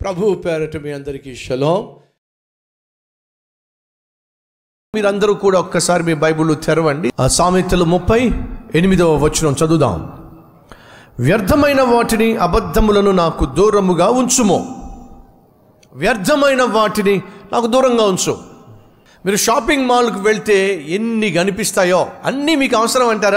ప్రభు పేరట మీ అందరికీ షలోం మీరందరూ కూడా ఒక్కసారి మీ బైబిల్ తెరవండి ఆ సామెతలు ముప్పై ఎనిమిదవ వచనం చదువుదాం వ్యర్థమైన వాటిని అబద్ధములను నాకు దూరముగా ఉంచుము వ్యర్థమైన వాటిని నాకు దూరంగా ఉంచు మీరు షాపింగ్ మాల్కి వెళ్తే ఎన్ని కనిపిస్తాయో అన్నీ మీకు అవసరం అంటారా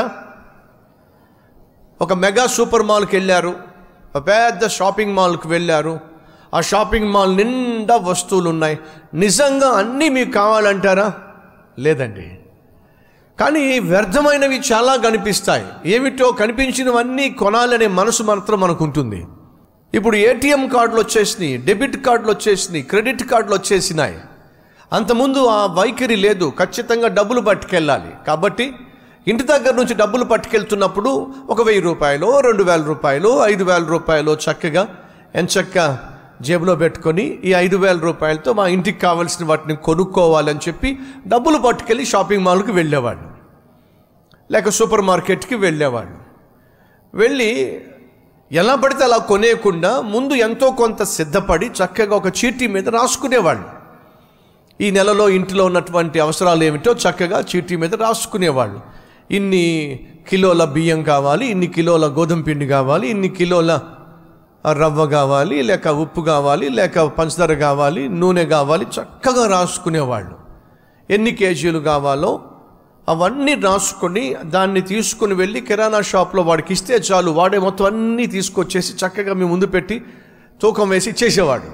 ఒక మెగా సూపర్ మాల్కి వెళ్ళారు ఒక పెద్ద షాపింగ్ మాల్కి వెళ్ళారు ఆ షాపింగ్ మాల్ నిండా వస్తువులు ఉన్నాయి నిజంగా అన్నీ మీకు కావాలంటారా లేదండి కానీ వ్యర్థమైనవి చాలా కనిపిస్తాయి ఏమిటో కనిపించినవన్నీ కొనాలనే మనసు మాత్రం మనకు ఉంటుంది ఇప్పుడు ఏటీఎం కార్డులు వచ్చేసినాయి డెబిట్ కార్డులు వచ్చేసినాయి క్రెడిట్ కార్డులు వచ్చేసినాయి అంతకుముందు ఆ వైఖరి లేదు ఖచ్చితంగా డబ్బులు పట్టుకెళ్ళాలి కాబట్టి ఇంటి దగ్గర నుంచి డబ్బులు పట్టుకెళ్తున్నప్పుడు ఒక వెయ్యి రూపాయలు రెండు వేల రూపాయలు ఐదు వేల రూపాయలు చక్కగా ఎంచక్క జేబులో పెట్టుకొని ఈ ఐదు వేల రూపాయలతో మా ఇంటికి కావాల్సిన వాటిని కొనుక్కోవాలని చెప్పి డబ్బులు పట్టుకెళ్ళి షాపింగ్ మాల్కి వెళ్ళేవాళ్ళు లేక సూపర్ మార్కెట్కి వెళ్ళేవాళ్ళు వెళ్ళి ఎలా పడితే అలా కొనేయకుండా ముందు ఎంతో కొంత సిద్ధపడి చక్కగా ఒక చీటీ మీద రాసుకునేవాళ్ళు ఈ నెలలో ఇంటిలో ఉన్నటువంటి అవసరాలు ఏమిటో చక్కగా చీటీ మీద రాసుకునేవాళ్ళు ఇన్ని కిలోల బియ్యం కావాలి ఇన్ని కిలోల గోధుమ పిండి కావాలి ఇన్ని కిలోల రవ్వ కావాలి లేక ఉప్పు కావాలి లేక పంచదార కావాలి నూనె కావాలి చక్కగా రాసుకునేవాళ్ళు ఎన్ని కేజీలు కావాలో అవన్నీ రాసుకొని దాన్ని తీసుకుని వెళ్ళి కిరాణా షాప్లో వాడికి ఇస్తే చాలు వాడే మొత్తం అన్నీ తీసుకొచ్చేసి చక్కగా మీ ముందు పెట్టి తూకం వేసి ఇచ్చేసేవాడు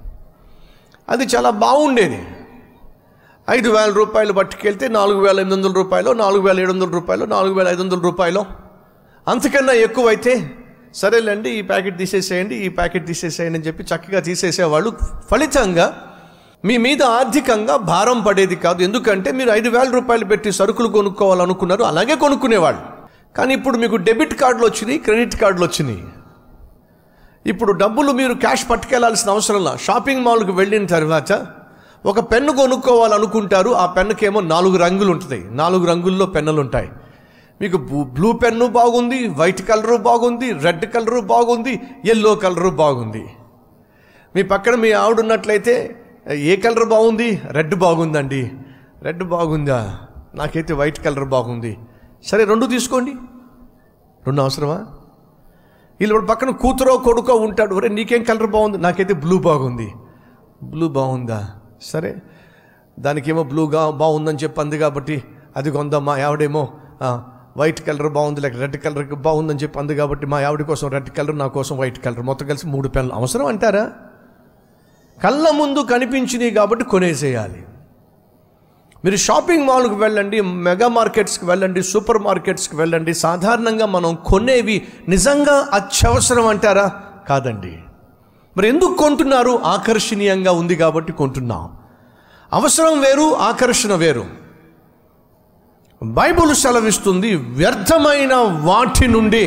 అది చాలా బాగుండేది ఐదు వేల రూపాయలు పట్టుకెళ్తే నాలుగు వేల ఎనిమిది వందల రూపాయలు నాలుగు వేల ఏడు వందల రూపాయలు నాలుగు వేల ఐదు వందల రూపాయలు అంతకన్నా ఎక్కువైతే సరేలేండి ఈ ప్యాకెట్ తీసేసేయండి ఈ ప్యాకెట్ తీసేసేయండి అని చెప్పి చక్కగా తీసేసేవాళ్ళు ఫలితంగా మీ మీద ఆర్థికంగా భారం పడేది కాదు ఎందుకంటే మీరు ఐదు వేల రూపాయలు పెట్టి సరుకులు కొనుక్కోవాలనుకున్నారు అలాగే కొనుక్కునేవాళ్ళు కానీ ఇప్పుడు మీకు డెబిట్ కార్డులు వచ్చినాయి క్రెడిట్ కార్డులు వచ్చినాయి ఇప్పుడు డబ్బులు మీరు క్యాష్ పట్టుకెళ్లాల్సిన అవసరంలా షాపింగ్ మాల్కి వెళ్ళిన తర్వాత ఒక పెన్ను కొనుక్కోవాలనుకుంటారు ఆ పెన్నుకేమో నాలుగు రంగులు ఉంటుంది నాలుగు రంగుల్లో పెన్నులు ఉంటాయి మీకు బ్లూ- బ్లూ పెన్ను బాగుంది వైట్ కలరు బాగుంది రెడ్ కలరు బాగుంది ఎల్లో కలరు బాగుంది మీ పక్కన మీ ఆవిడ ఉన్నట్లయితే ఏ కలర్ బాగుంది రెడ్ బాగుందండి రెడ్ బాగుందా నాకైతే వైట్ కలర్ బాగుంది సరే రెండు తీసుకోండి రెండు అవసరమా వీళ్ళు పక్కన కూతురో కొడుకో ఉంటాడు ఒరే నీకేం కలర్ బాగుంది నాకైతే బ్లూ బాగుంది బ్లూ బాగుందా సరే దానికేమో బ్లూగా బాగుందని చెప్పి అంది కాబట్టి అది కొందాం మా ఆవిడేమో ఆ, వైట్ కలర్ బాగుంది లేక రెడ్ కలర్ బాగుందని చెప్పి అంది కాబట్టి మా ఆవిడ కోసం రెడ్ కలర్ నా కోసం వైట్ కలర్ మొత్తం కలిసి మూడు పెన్నులు అవసరం అంటారా కళ్ళ ముందు కనిపించినాయి కాబట్టి కొనేసేయాలి మీరు షాపింగ్ మాల్కి వెళ్ళండి మెగా మార్కెట్స్కి వెళ్ళండి సూపర్ మార్కెట్స్కి వెళ్ళండి సాధారణంగా మనం కొనేవి నిజంగా అత్యవసరం అంటారా కాదండి మరి ఎందుకు కొంటున్నారు ఆకర్షణీయంగా ఉంది కాబట్టి కొంటున్నాం అవసరం వేరు ఆకర్షణ వేరు బైబుల్ సెలవిస్తుంది వ్యర్థమైన వాటి నుండి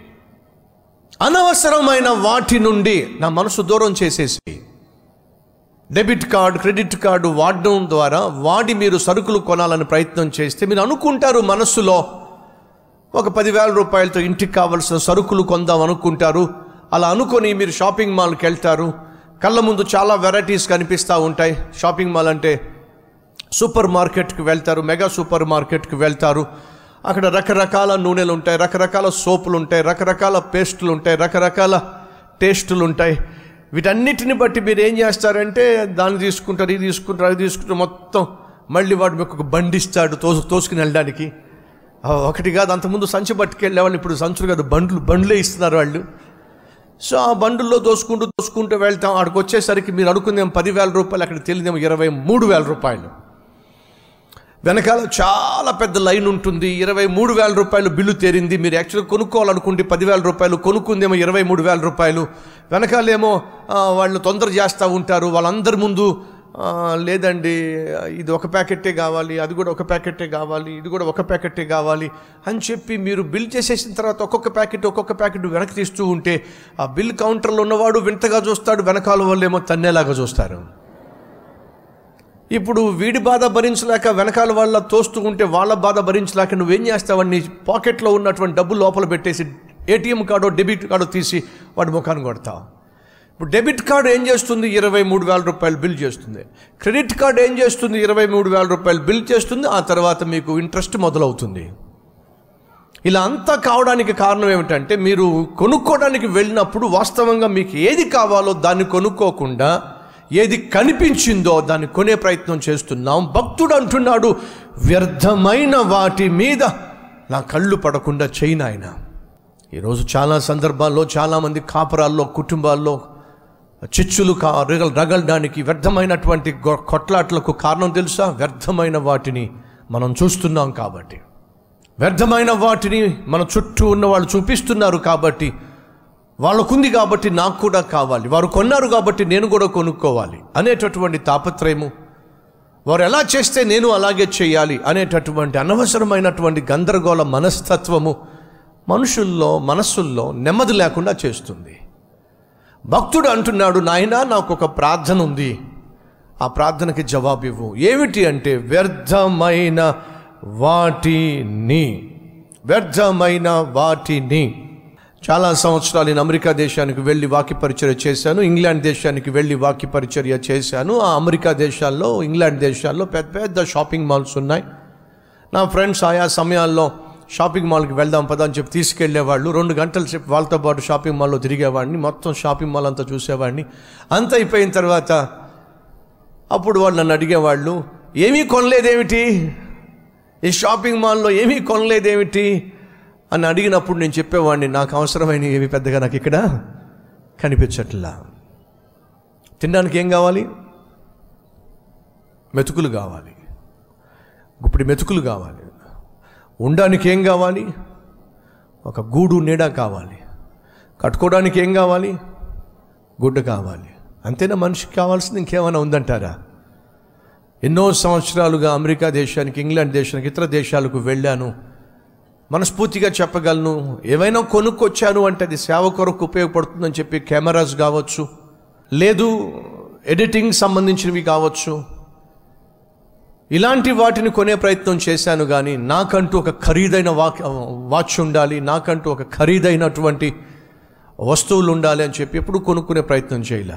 అనవసరమైన వాటి నుండి నా మనసు దూరం చేసేసి డెబిట్ కార్డ్ క్రెడిట్ కార్డు వాడడం ద్వారా వాడి మీరు సరుకులు కొనాలని ప్రయత్నం చేస్తే మీరు అనుకుంటారు మనస్సులో ఒక పదివేల రూపాయలతో ఇంటికి కావలసిన సరుకులు కొందాం అనుకుంటారు అలా అనుకొని మీరు షాపింగ్ మాల్కి వెళ్తారు కళ్ళ ముందు చాలా వెరైటీస్ కనిపిస్తూ ఉంటాయి షాపింగ్ మాల్ అంటే సూపర్ మార్కెట్కి వెళ్తారు మెగా సూపర్ మార్కెట్కి వెళ్తారు అక్కడ రకరకాల నూనెలు ఉంటాయి రకరకాల సోపులు ఉంటాయి రకరకాల పేస్టులు ఉంటాయి రకరకాల టేస్టులు ఉంటాయి వీటన్నిటిని బట్టి మీరు ఏం చేస్తారంటే దాన్ని తీసుకుంటారు ఇది తీసుకుంటారు అది తీసుకుంటారు మొత్తం మళ్ళీ వాడు మీకు ఒక బండి ఇస్తాడు తోసు తోసుకుని వెళ్ళడానికి ఆ, ఒకటి కాదు అంతకుముందు సంచి పట్టుకెళ్ళేవాళ్ళు ఇప్పుడు సంచులు కాదు బండ్లు బండ్లే ఇస్తున్నారు వాళ్ళు సో ఆ బండుల్లో దోసుకుంటూ దోసుకుంటూ వెళ్తాం అక్కడికి వచ్చేసరికి మీరు అనుకుందేమో పదివేల రూపాయలు అక్కడ తెలియదేమో ఇరవై మూడు వేల రూపాయలు వెనకాల చాలా పెద్ద లైన్ ఉంటుంది ఇరవై మూడు వేల రూపాయలు బిల్లు తేరింది మీరు యాక్చువల్గా కొనుక్కోవాలనుకుంటే పదివేల రూపాయలు కొనుక్కుందేమో ఇరవై మూడు వేల రూపాయలు వెనకాలేమో ఆ, వాళ్ళు తొందర చేస్తూ ఉంటారు వాళ్ళందరి ముందు ఆ, లేదండి ఇది ఒక ప్యాకెట్టే కావాలి అది కూడా ఒక ప్యాకెట్టే కావాలి ఇది కూడా ఒక ప్యాకెట్టే కావాలి అని చెప్పి మీరు బిల్ చేసేసిన తర్వాత ఒక్కొక్క ప్యాకెట్ ఒక్కొక్క ప్యాకెట్ వెనక్కి తీస్తూ ఉంటే ఆ బిల్ కౌంటర్లో ఉన్నవాడు వింతగా చూస్తాడు వెనకాల వాళ్ళేమో తన్నేలాగా చూస్తారు ఇప్పుడు వీడి బాధ భరించలేక వెనకాల వాళ్ళ తోస్తూ ఉంటే వాళ్ళ బాధ భరించలేక నువ్వేం చేస్తావని నీ పాకెట్లో ఉన్నటువంటి డబ్బులు లోపల పెట్టేసి ఏటీఎం కార్డో డెబిట్ కార్డో తీసి వాడి ముఖాన్ని కొడతావు ఇప్పుడు డెబిట్ కార్డ్ ఏం చేస్తుంది ఇరవై మూడు వేల రూపాయలు బిల్ చేస్తుంది క్రెడిట్ కార్డ్ ఏం చేస్తుంది ఇరవై మూడు వేల రూపాయలు బిల్ చేస్తుంది ఆ తర్వాత మీకు ఇంట్రెస్ట్ మొదలవుతుంది ఇలా అంతా కావడానికి కారణం ఏమిటంటే మీరు కొనుక్కోవడానికి వెళ్ళినప్పుడు వాస్తవంగా మీకు ఏది కావాలో దాన్ని కొనుక్కోకుండా ఏది కనిపించిందో దాన్ని కొనే ప్రయత్నం చేస్తున్నాం భక్తుడు అంటున్నాడు వ్యర్థమైన వాటి మీద నా కళ్ళు పడకుండా చేయను ఆయన ఈరోజు చాలా సందర్భాల్లో చాలామంది కాపురాల్లో కుటుంబాల్లో చిచ్చులు కా రగల్ రగలడానికి వ్యర్థమైనటువంటి గొ- కొట్లాట్లకు కారణం తెలుసా వ్యర్థమైన వాటిని మనం చూస్తున్నాం కాబట్టి వ్యర్థమైన వాటిని మన చుట్టూ ఉన్న వాళ్ళు చూపిస్తున్నారు కాబట్టి వాళ్ళకుంది కాబట్టి నాకు కూడా కావాలి వారు కొన్నారు కాబట్టి నేను కూడా కొనుక్కోవాలి అనేటటువంటి తాపత్రయము వారు ఎలా చేస్తే నేను అలాగే చేయాలి అనేటటువంటి అనవసరమైనటువంటి గందరగోళ మనస్తత్వము మనుషుల్లో మనస్సుల్లో నెమ్మది లేకుండా చేస్తుంది భక్తుడు అంటున్నాడు నాయన నాకు ఒక ప్రార్థన ఉంది ఆ ప్రార్థనకి జవాబు ఇవ్వు ఏమిటి అంటే వ్యర్థమైన వాటిని వ్యర్థమైన వాటిని చాలా సంవత్సరాలు నేను అమెరికా దేశానికి వెళ్ళి వాక్య పరిచర్య చేశాను ఇంగ్లాండ్ దేశానికి వెళ్ళి వాక్య పరిచర్య చేశాను ఆ అమెరికా దేశాల్లో ఇంగ్లాండ్ దేశాల్లో పెద్ద పెద్ద షాపింగ్ మాల్స్ ఉన్నాయి నా ఫ్రెండ్స్ ఆయా సమయాల్లో షాపింగ్ మాల్కి వెళ్దాం పదా అని చెప్పి తీసుకెళ్లేవాళ్ళు రెండు గంటల సేపు వాళ్ళతో పాటు షాపింగ్ మాల్లో తిరిగేవాడిని మొత్తం షాపింగ్ మాల్ అంతా చూసేవాడిని అంత అయిపోయిన తర్వాత అప్పుడు వాళ్ళు నన్ను అడిగేవాళ్ళు ఏమీ కొనలేదేమిటి ఈ షాపింగ్ మాల్లో ఏమీ కొనలేదేమిటి అని అడిగినప్పుడు నేను చెప్పేవాడిని నాకు అవసరమైన ఏమి పెద్దగా నాకు ఇక్కడ కనిపించట్లా తినడానికి ఏం కావాలి మెతుకులు కావాలి ఇప్పుడు మెతుకులు కావాలి ఉండడానికి ఏం కావాలి ఒక గూడు నీడ కావాలి కట్టుకోవడానికి ఏం కావాలి గుడ్డ కావాలి అంతేనా మనిషికి కావాల్సింది ఇంకేమైనా ఉందంటారా ఎన్నో సంవత్సరాలుగా అమెరికా దేశానికి ఇంగ్లాండ్ దేశానికి ఇతర దేశాలకు వెళ్ళాను మనస్ఫూర్తిగా చెప్పగలను ఏవైనా కొనుక్కొచ్చాను అంటే అది సేవ కొరకు ఉపయోగపడుతుందని చెప్పి కెమెరాస్ కావచ్చు లేదు ఎడిటింగ్ సంబంధించినవి కావచ్చు ఇలాంటి వాటిని కొనే ప్రయత్నం చేశాను కానీ నాకంటూ ఒక ఖరీదైన వాక్ వాచ్ ఉండాలి నాకంటూ ఒక ఖరీదైనటువంటి వస్తువులు ఉండాలి అని చెప్పి ఎప్పుడు కొనుక్కునే ప్రయత్నం చేయలే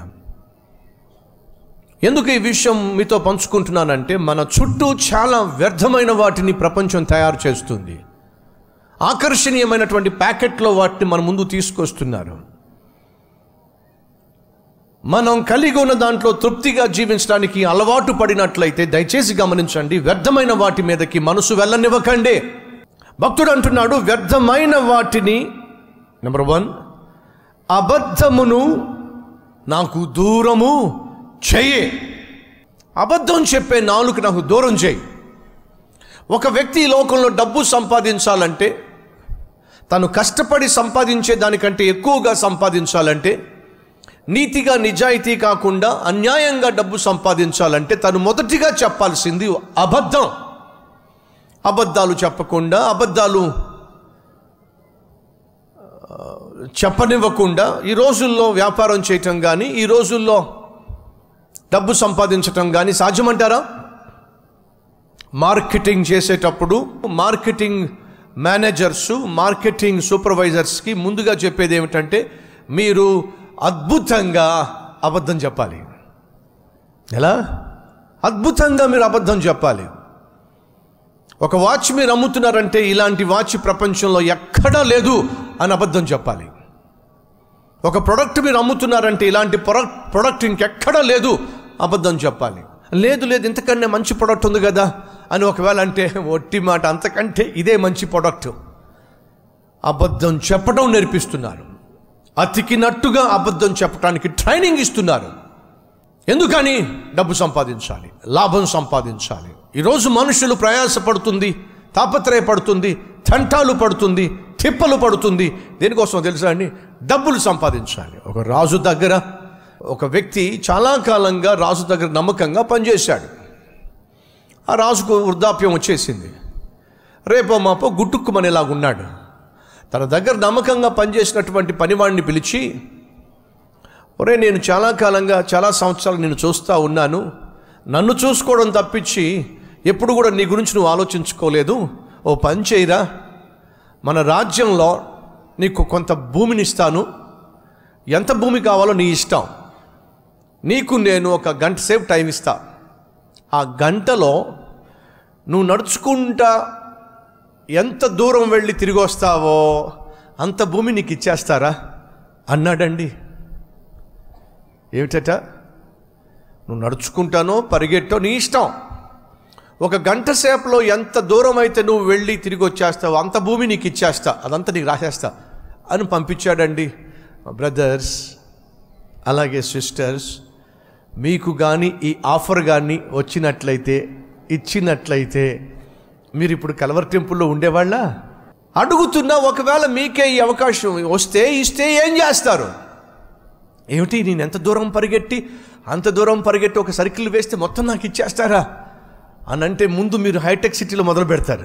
ఎందుకు ఈ విషయం మీతో పంచుకుంటున్నానంటే మన చుట్టూ చాలా వ్యర్థమైన వాటిని ప్రపంచం తయారు చేస్తుంది ఆకర్షణీయమైనటువంటి ప్యాకెట్లో వాటిని మన ముందు తీసుకొస్తున్నారు మనం కలిగి ఉన్న దాంట్లో తృప్తిగా జీవించడానికి అలవాటు పడినట్లయితే దయచేసి గమనించండి వ్యర్థమైన వాటి మీదకి మనసు వెళ్ళనివ్వకండి భక్తుడు అంటున్నాడు వ్యర్థమైన వాటిని నెంబర్ వన్ అబద్ధమును నాకు దూరము చెయ్యి అబద్ధం చెప్పే నాలుగు నాకు దూరం చేయి ఒక వ్యక్తి ఈ లోకంలో డబ్బు సంపాదించాలంటే తను కష్టపడి సంపాదించే దానికంటే ఎక్కువగా సంపాదించాలంటే నీతిగా నిజాయితీ కాకుండా అన్యాయంగా డబ్బు సంపాదించాలంటే తను మొదటిగా చెప్పాల్సింది అబద్ధం అబద్ధాలు చెప్పకుండా అబద్ధాలు ఆ, చెప్పనివ్వకుండా ఈ రోజుల్లో వ్యాపారం చేయటం కానీ ఈ రోజుల్లో డబ్బు సంపాదించటం కానీ సాధ్యమంటారా మార్కెటింగ్ చేసేటప్పుడు మార్కెటింగ్ మేనేజర్స్ మార్కెటింగ్ సూపర్వైజర్స్కి ముందుగా చెప్పేది ఏమిటంటే మీరు అద్భుతంగా అబద్ధం చెప్పాలి ఎలా అద్భుతంగా మీరు అబద్ధం చెప్పాలి ఒక వాచ్ మీరు అమ్ముతున్నారంటే ఇలాంటి వాచ్ ప్రపంచంలో ఎక్కడా లేదు అని అబద్ధం చెప్పాలి ఒక ప్రొడక్ట్ మీరు అమ్ముతున్నారంటే ఇలాంటి ప్రొడక్ట్ ప్రొడక్ట్ ఇంకెక్కడా లేదు అబద్ధం చెప్పాలి లేదు లేదు ఇంతకన్నా మంచి ప్రొడక్ట్ ఉంది కదా అని ఒకవేళ అంటే ఒట్టి మాట అంతకంటే ఇదే మంచి ప్రొడక్ట్ అబద్ధం చెప్పడం నేర్పిస్తున్నారు అతికినట్టుగా అబద్ధం చెప్పడానికి ట్రైనింగ్ ఇస్తున్నారు ఎందుకని డబ్బు సంపాదించాలి లాభం సంపాదించాలి ఈరోజు మనుషులు ప్రయాసపడుతుంది తాపత్రయపడుతుంది తంటాలు పడుతుంది తిప్పలు పడుతుంది దేనికోసం తెలుసా అండి డబ్బులు సంపాదించాలి ఒక రాజు దగ్గర ఒక వ్యక్తి చాలా కాలంగా రాజు దగ్గర నమ్మకంగా పనిచేశాడు ఆ రాజుకు వృద్ధాప్యం వచ్చేసింది రేపో మాపో గుట్టుక్కుమనేలాగున్నాడు తన దగ్గర నమ్మకంగా పనిచేసినటువంటి పనివాడిని పిలిచి ఒరే నేను చాలా కాలంగా చాలా సంవత్సరాలు నేను చూస్తూ ఉన్నాను నన్ను చూసుకోవడం తప్పించి ఎప్పుడు కూడా నీ గురించి నువ్వు ఆలోచించుకోలేదు ఓ పని చేయరా మన రాజ్యంలో నీకు కొంత భూమిని ఇస్తాను ఎంత భూమి కావాలో నీ ఇష్టం నీకు నేను ఒక గంట సేపు టైం ఇస్తా ఆ గంటలో నువ్వు నడుచుకుంటా ఎంత దూరం వెళ్ళి తిరిగి వస్తావో అంత భూమి నీకు ఇచ్చేస్తారా అన్నాడండి ఏమిటట నువ్వు నడుచుకుంటానో పరిగెట్టో నీ ఇష్టం ఒక గంట సేపులో ఎంత దూరం అయితే నువ్వు వెళ్ళి తిరిగి వచ్చేస్తావు అంత భూమి నీకు ఇచ్చేస్తా అదంతా నీకు రాసేస్తా అని పంపించాడండి బ్రదర్స్ అలాగే సిస్టర్స్ మీకు కానీ ఈ ఆఫర్ కానీ వచ్చినట్లయితే ఇచ్చినట్లయితే మీరు ఇప్పుడు కలవర్ టెంపుల్లో ఉండేవాళ్ళ అడుగుతున్నా ఒకవేళ మీకే ఈ అవకాశం వస్తే ఇస్తే ఏం చేస్తారు ఏమిటి నేను ఎంత దూరం పరిగెట్టి అంత దూరం పరిగెట్టి ఒక సర్కిల్ వేస్తే మొత్తం నాకు ఇచ్చేస్తారా అని అంటే ముందు మీరు హైటెక్ సిటీలో మొదలు పెడతారు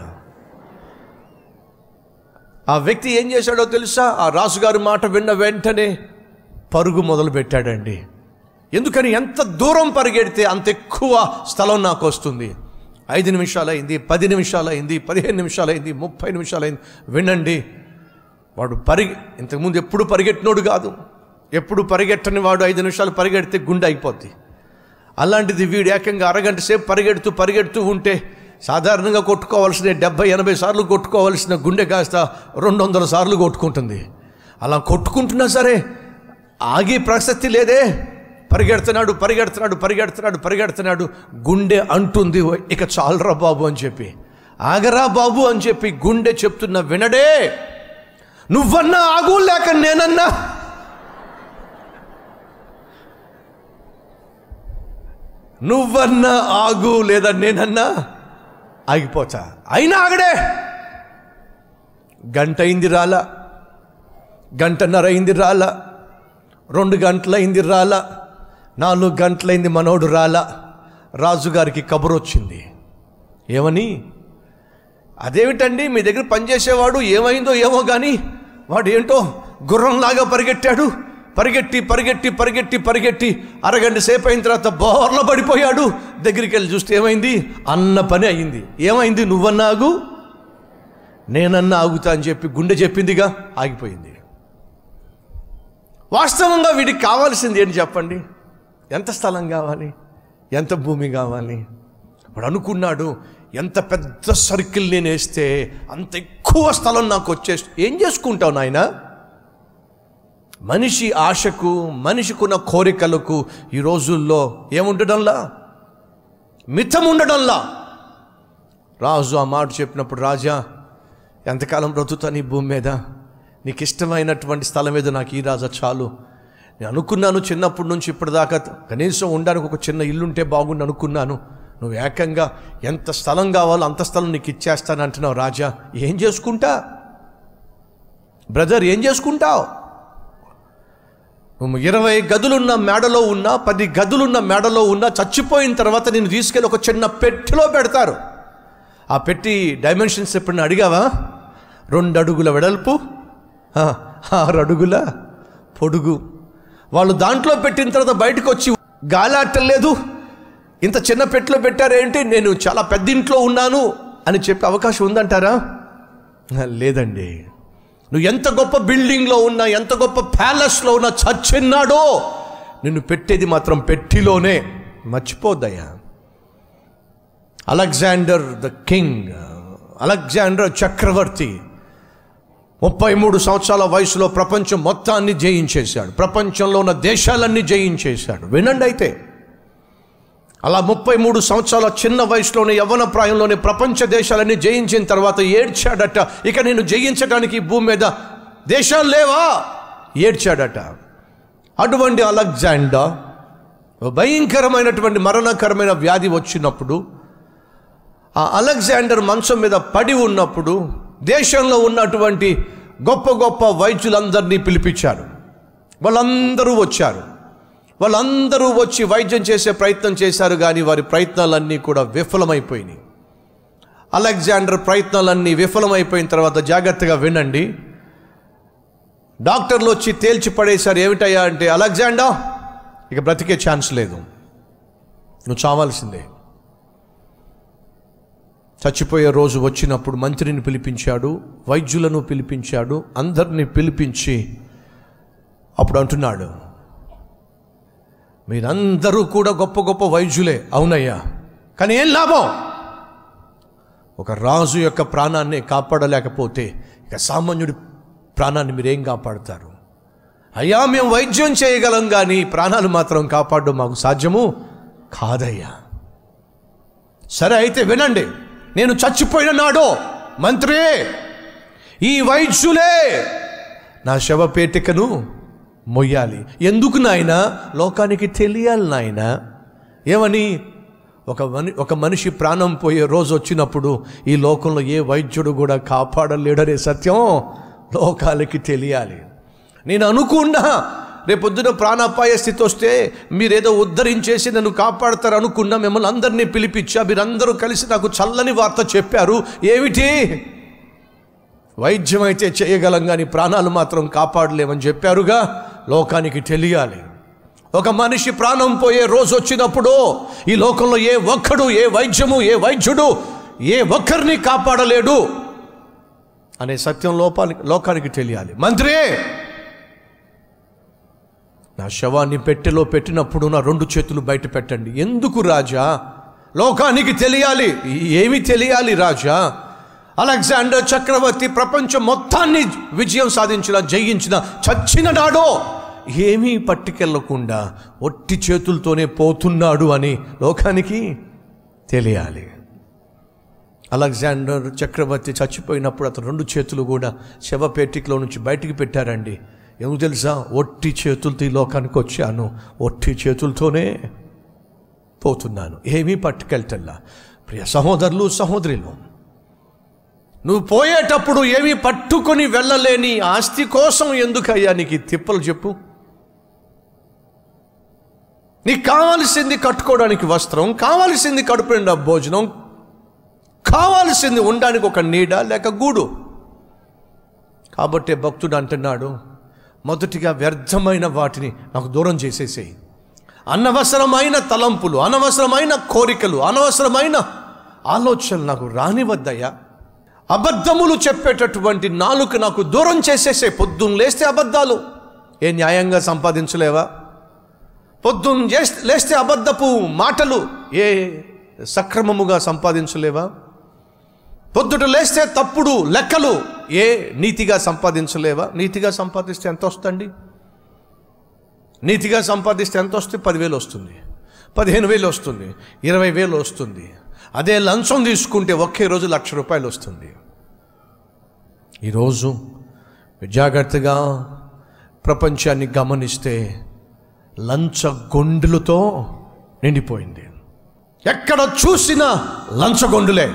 ఆ వ్యక్తి ఏం చేశాడో తెలుసా ఆ రాజుగారి మాట విన్న వెంటనే పరుగు మొదలు పెట్టాడండి ఎందుకని ఎంత దూరం పరిగెడితే అంత ఎక్కువ స్థలం నాకు వస్తుంది ఐదు నిమిషాలు అయింది పది నిమిషాలు అయింది పదిహేను నిమిషాలు అయింది ముప్పై నిమిషాలు అయింది వినండి వాడు పరిగె ఇంతకుముందు ఎప్పుడు పరిగెట్టినోడు కాదు ఎప్పుడు పరిగెట్టని వాడు ఐదు నిమిషాలు పరిగెడితే గుండె అయిపోద్ది అలాంటిది వీడు ఏకంగా అరగంట సేపు పరిగెడుతూ పరిగెడుతూ ఉంటే సాధారణంగా కొట్టుకోవాల్సిన డెబ్బై ఎనభై సార్లు కొట్టుకోవాల్సిన గుండె కాస్త రెండు వందల సార్లు కొట్టుకుంటుంది అలా కొట్టుకుంటున్నా సరే ఆగే ప్రసక్తి లేదే పరిగెడుతున్నాడు పరిగెడుతున్నాడు పరిగెడుతున్నాడు పరిగెడుతున్నాడు గుండె అంటుంది ఇక చాలరా బాబు అని చెప్పి ఆగరా బాబు అని చెప్పి గుండె చెప్తున్న వినడే నువ్వన్నా ఆగు లేక నేనన్నా నువ్వన్నా ఆగు లేదా నేనన్నా ఆగిపోతా అయినా ఆగడే గంట అయింది రాలా గంటన్నర అయింది రాలా రెండు గంటలైంది రాలా నాలుగు గంటలైంది మనోడు రాలా రాజుగారికి కబురు వచ్చింది ఏమని అదేమిటండి మీ దగ్గర పనిచేసేవాడు ఏమైందో ఏమో కానీ వాడు ఏంటో గుర్రంలాగా పరిగెట్టాడు పరిగెట్టి పరిగెట్టి పరిగెట్టి పరిగెట్టి అరగంట సేపు అయిన తర్వాత బోర్ల పడిపోయాడు దగ్గరికి వెళ్ళి చూస్తే ఏమైంది అన్న పని అయింది ఏమైంది నువ్వన్నాగు నేనన్నా ఆగుతా అని చెప్పి గుండె చెప్పిందిగా ఆగిపోయింది వాస్తవంగా వీడికి కావాల్సింది ఏంటి చెప్పండి ఎంత స్థలం కావాలి ఎంత భూమి కావాలి వాడు అనుకున్నాడు ఎంత పెద్ద సర్కిల్ నేను వేస్తే అంత ఎక్కువ స్థలం నాకు వచ్చేసి ఏం చేసుకుంటావు నాయన మనిషి ఆశకు మనిషికున్న కోరికలకు ఈ రోజుల్లో ఏముండడంలా మితం ఉండడంలా రాజు ఆ మాట చెప్పినప్పుడు రాజా ఎంతకాలం బ్రతుకుతా నీ భూమి మీద నీకు ఇష్టమైనటువంటి స్థలం ఏదో నాకు ఈ రాజా చాలు నేను అనుకున్నాను చిన్నప్పటి నుంచి ఇప్పటిదాకా కనీసం ఉండడానికి ఒక చిన్న ఇల్లుంటే బాగుండు అనుకున్నాను నువ్వు ఏకంగా ఎంత స్థలం కావాలో అంత స్థలం నీకు ఇచ్చేస్తాను అంటున్నావు రాజా ఏం చేసుకుంటా బ్రదర్ ఏం చేసుకుంటావు నువ్వు ఇరవై గదులున్న మేడలో ఉన్నా పది గదులున్న మేడలో ఉన్నా చచ్చిపోయిన తర్వాత నేను తీసుకెళ్ళి ఒక చిన్న పెట్టెలో పెడతారు ఆ పెట్టి డైమెన్షన్స్ ఎప్పుడన్నా అడిగావా రెండు అడుగుల వెడల్పు ఆ, ఆరు అడుగుల పొడుగు వాళ్ళు దాంట్లో పెట్టిన తర్వాత బయటకు వచ్చి గాలాటలేదు ఇంత చిన్న పెట్టెలో పెట్టారేంటి నేను చాలా పెద్ద ఇంట్లో ఉన్నాను అని చెప్పే అవకాశం ఉందంటారా లేదండి నువ్వు ఎంత గొప్ప బిల్డింగ్లో ఉన్నా ఎంత గొప్ప ప్యాలెస్లో ఉన్నా చచ్చిన్నాడో నిన్ను పెట్టేది మాత్రం పెట్టిలోనే మర్చిపోద్దయ్యా అలెగ్జాండర్ ద కింగ్ అలెగ్జాండర్ చక్రవర్తి ముప్పై మూడు సంవత్సరాల వయసులో ప్రపంచం మొత్తాన్ని జయించేశాడు ప్రపంచంలో ఉన్న దేశాలన్నీ జయించేశాడు వినండి అయితే అలా ముప్పై మూడు సంవత్సరాల చిన్న వయసులోనే యవ్వన ప్రాయంలోనే ప్రపంచ దేశాలన్నీ జయించిన తర్వాత ఏడ్చాడట ఇక నేను జయించడానికి ఈ భూమి మీద దేశాలు లేవా ఏడ్చాడట అటువంటి అలెగ్జాండర్ ఓ భయంకరమైనటువంటి మరణకరమైన వ్యాధి వచ్చినప్పుడు ఆ అలెగ్జాండర్ మంచం మీద పడి ఉన్నప్పుడు దేశంలో ఉన్నటువంటి గొప్ప గొప్ప వైద్యులందరినీ పిలిపించారు వాళ్ళందరూ వచ్చారు వాళ్ళందరూ వచ్చి వైద్యం చేసే ప్రయత్నం చేశారు కానీ వారి ప్రయత్నాలన్నీ కూడా విఫలమైపోయినాయి అలెగ్జాండర్ ప్రయత్నాలన్నీ విఫలమైపోయిన తర్వాత జాగ్రత్తగా వినండి డాక్టర్లు వచ్చి తేల్చి పడేశారు ఏమిటయ్యా అంటే అలెగ్జాండర్ ఇక బ్రతికే ఛాన్స్ లేదు నువ్వు చావాల్సిందే చచ్చిపోయే రోజు వచ్చినప్పుడు మంత్రిని పిలిపించాడు వైద్యులను పిలిపించాడు అందరిని పిలిపించి అప్పుడు అంటున్నాడు మీరందరూ కూడా గొప్ప గొప్ప వైద్యులే అవునయ్యా కానీ ఏం లాభం ఒక రాజు యొక్క ప్రాణాన్ని కాపాడలేకపోతే ఇక సామాన్యుడి ప్రాణాన్ని మీరేం కాపాడుతారు అయ్యా మేము వైద్యం చేయగలం కానీ ప్రాణాలు మాత్రం కాపాడడం మాకు సాధ్యము కాదయ్యా సరే అయితే వినండి నేను చచ్చిపోయిన నాడో మంత్రి ఈ వైద్యులే నా శవపేటికను మొయ్యాలి ఎందుకు నాయన లోకానికి తెలియాలి నాయన ఏమని ఒక మని ఒక మనిషి ప్రాణం పోయే రోజు వచ్చినప్పుడు ఈ లోకంలో ఏ వైద్యుడు కూడా కాపాడలేడనే సత్యం లోకాలకి తెలియాలి నేను అనుకున్నా రేపొద్దున ప్రాణాపాయ స్థితి వస్తే మీరేదో ఉద్ధరించేసి నన్ను కాపాడతారు అనుకున్నా మిమ్మల్ని అందరినీ పిలిపించా మీరందరూ కలిసి నాకు చల్లని వార్త చెప్పారు ఏమిటి వైద్యం అయితే చేయగలం కానీ ప్రాణాలు మాత్రం కాపాడలేమని చెప్పారుగా లోకానికి తెలియాలి ఒక మనిషి ప్రాణం పోయే రోజు వచ్చినప్పుడు ఈ లోకంలో ఏ ఒక్కడు ఏ వైద్యము ఏ వైద్యుడు ఏ ఒక్కరిని కాపాడలేడు అనే సత్యం లోపానికి లోకానికి తెలియాలి మంత్రి నా శవాన్ని పెట్టెలో పెట్టినప్పుడు నా రెండు చేతులు బయట పెట్టండి ఎందుకు రాజా లోకానికి తెలియాలి ఏమి తెలియాలి రాజా అలెగ్జాండర్ చక్రవర్తి ప్రపంచం మొత్తాన్ని విజయం సాధించిన జయించిన చచ్చిన నాడో ఏమీ పట్టుకెళ్లకుండా ఒట్టి చేతులతోనే పోతున్నాడు అని లోకానికి తెలియాలి అలెగ్జాండర్ చక్రవర్తి చచ్చిపోయినప్పుడు అతను రెండు చేతులు కూడా శవపేటికలో నుంచి బయటికి పెట్టారండి ఏమో తెలుసా ఒట్టి చేతులతో ఈ లోకానికి వచ్చాను ఒట్టి చేతులతోనే పోతున్నాను ఏమీ పట్టుకెళ్తల్లా ప్రియ సహోదరులు సహోదరులు నువ్వు పోయేటప్పుడు ఏమీ పట్టుకొని వెళ్ళలేని ఆస్తి కోసం ఎందుకయ్యా నీకు ఈ తిప్పలు చెప్పు నీకు కావాల్సింది కట్టుకోవడానికి వస్త్రం కావాల్సింది కడుపు నిండా భోజనం కావాల్సింది ఉండడానికి ఒక నీడ లేక గూడు కాబట్టే భక్తుడు అంటున్నాడు మొదటిగా వ్యర్థమైన వాటిని నాకు దూరం చేసేసేయి అనవసరమైన తలంపులు అనవసరమైన కోరికలు అనవసరమైన ఆలోచనలు నాకు రానివద్దయ్యా అబద్ధములు చెప్పేటటువంటి నాలుక నాకు దూరం చేసేసే పొద్దున్న లేస్తే అబద్ధాలు ఏ న్యాయంగా సంపాదించలేవా పొద్దున్న చేస్తే లేస్తే అబద్ధపు మాటలు ఏ సక్రమముగా సంపాదించలేవా పొద్దుట లేస్తే తప్పుడు లెక్కలు ఏ నీతిగా సంపాదించలేవా నీతిగా సంపాదిస్తే ఎంత వస్తుంది నీతిగా సంపాదిస్తే ఎంత వస్తుంది పదివేలు వస్తుంది పదిహేను వేలు వస్తుంది ఇరవై వేలు వస్తుంది అదే లంచం తీసుకుంటే ఒకే రోజు లక్ష రూపాయలు వస్తుంది ఈరోజు జాగ్రత్తగా ప్రపంచాన్ని గమనిస్తే లంచ గొండులతో నిండిపోయింది ఎక్కడ చూసినా లంచగొండులే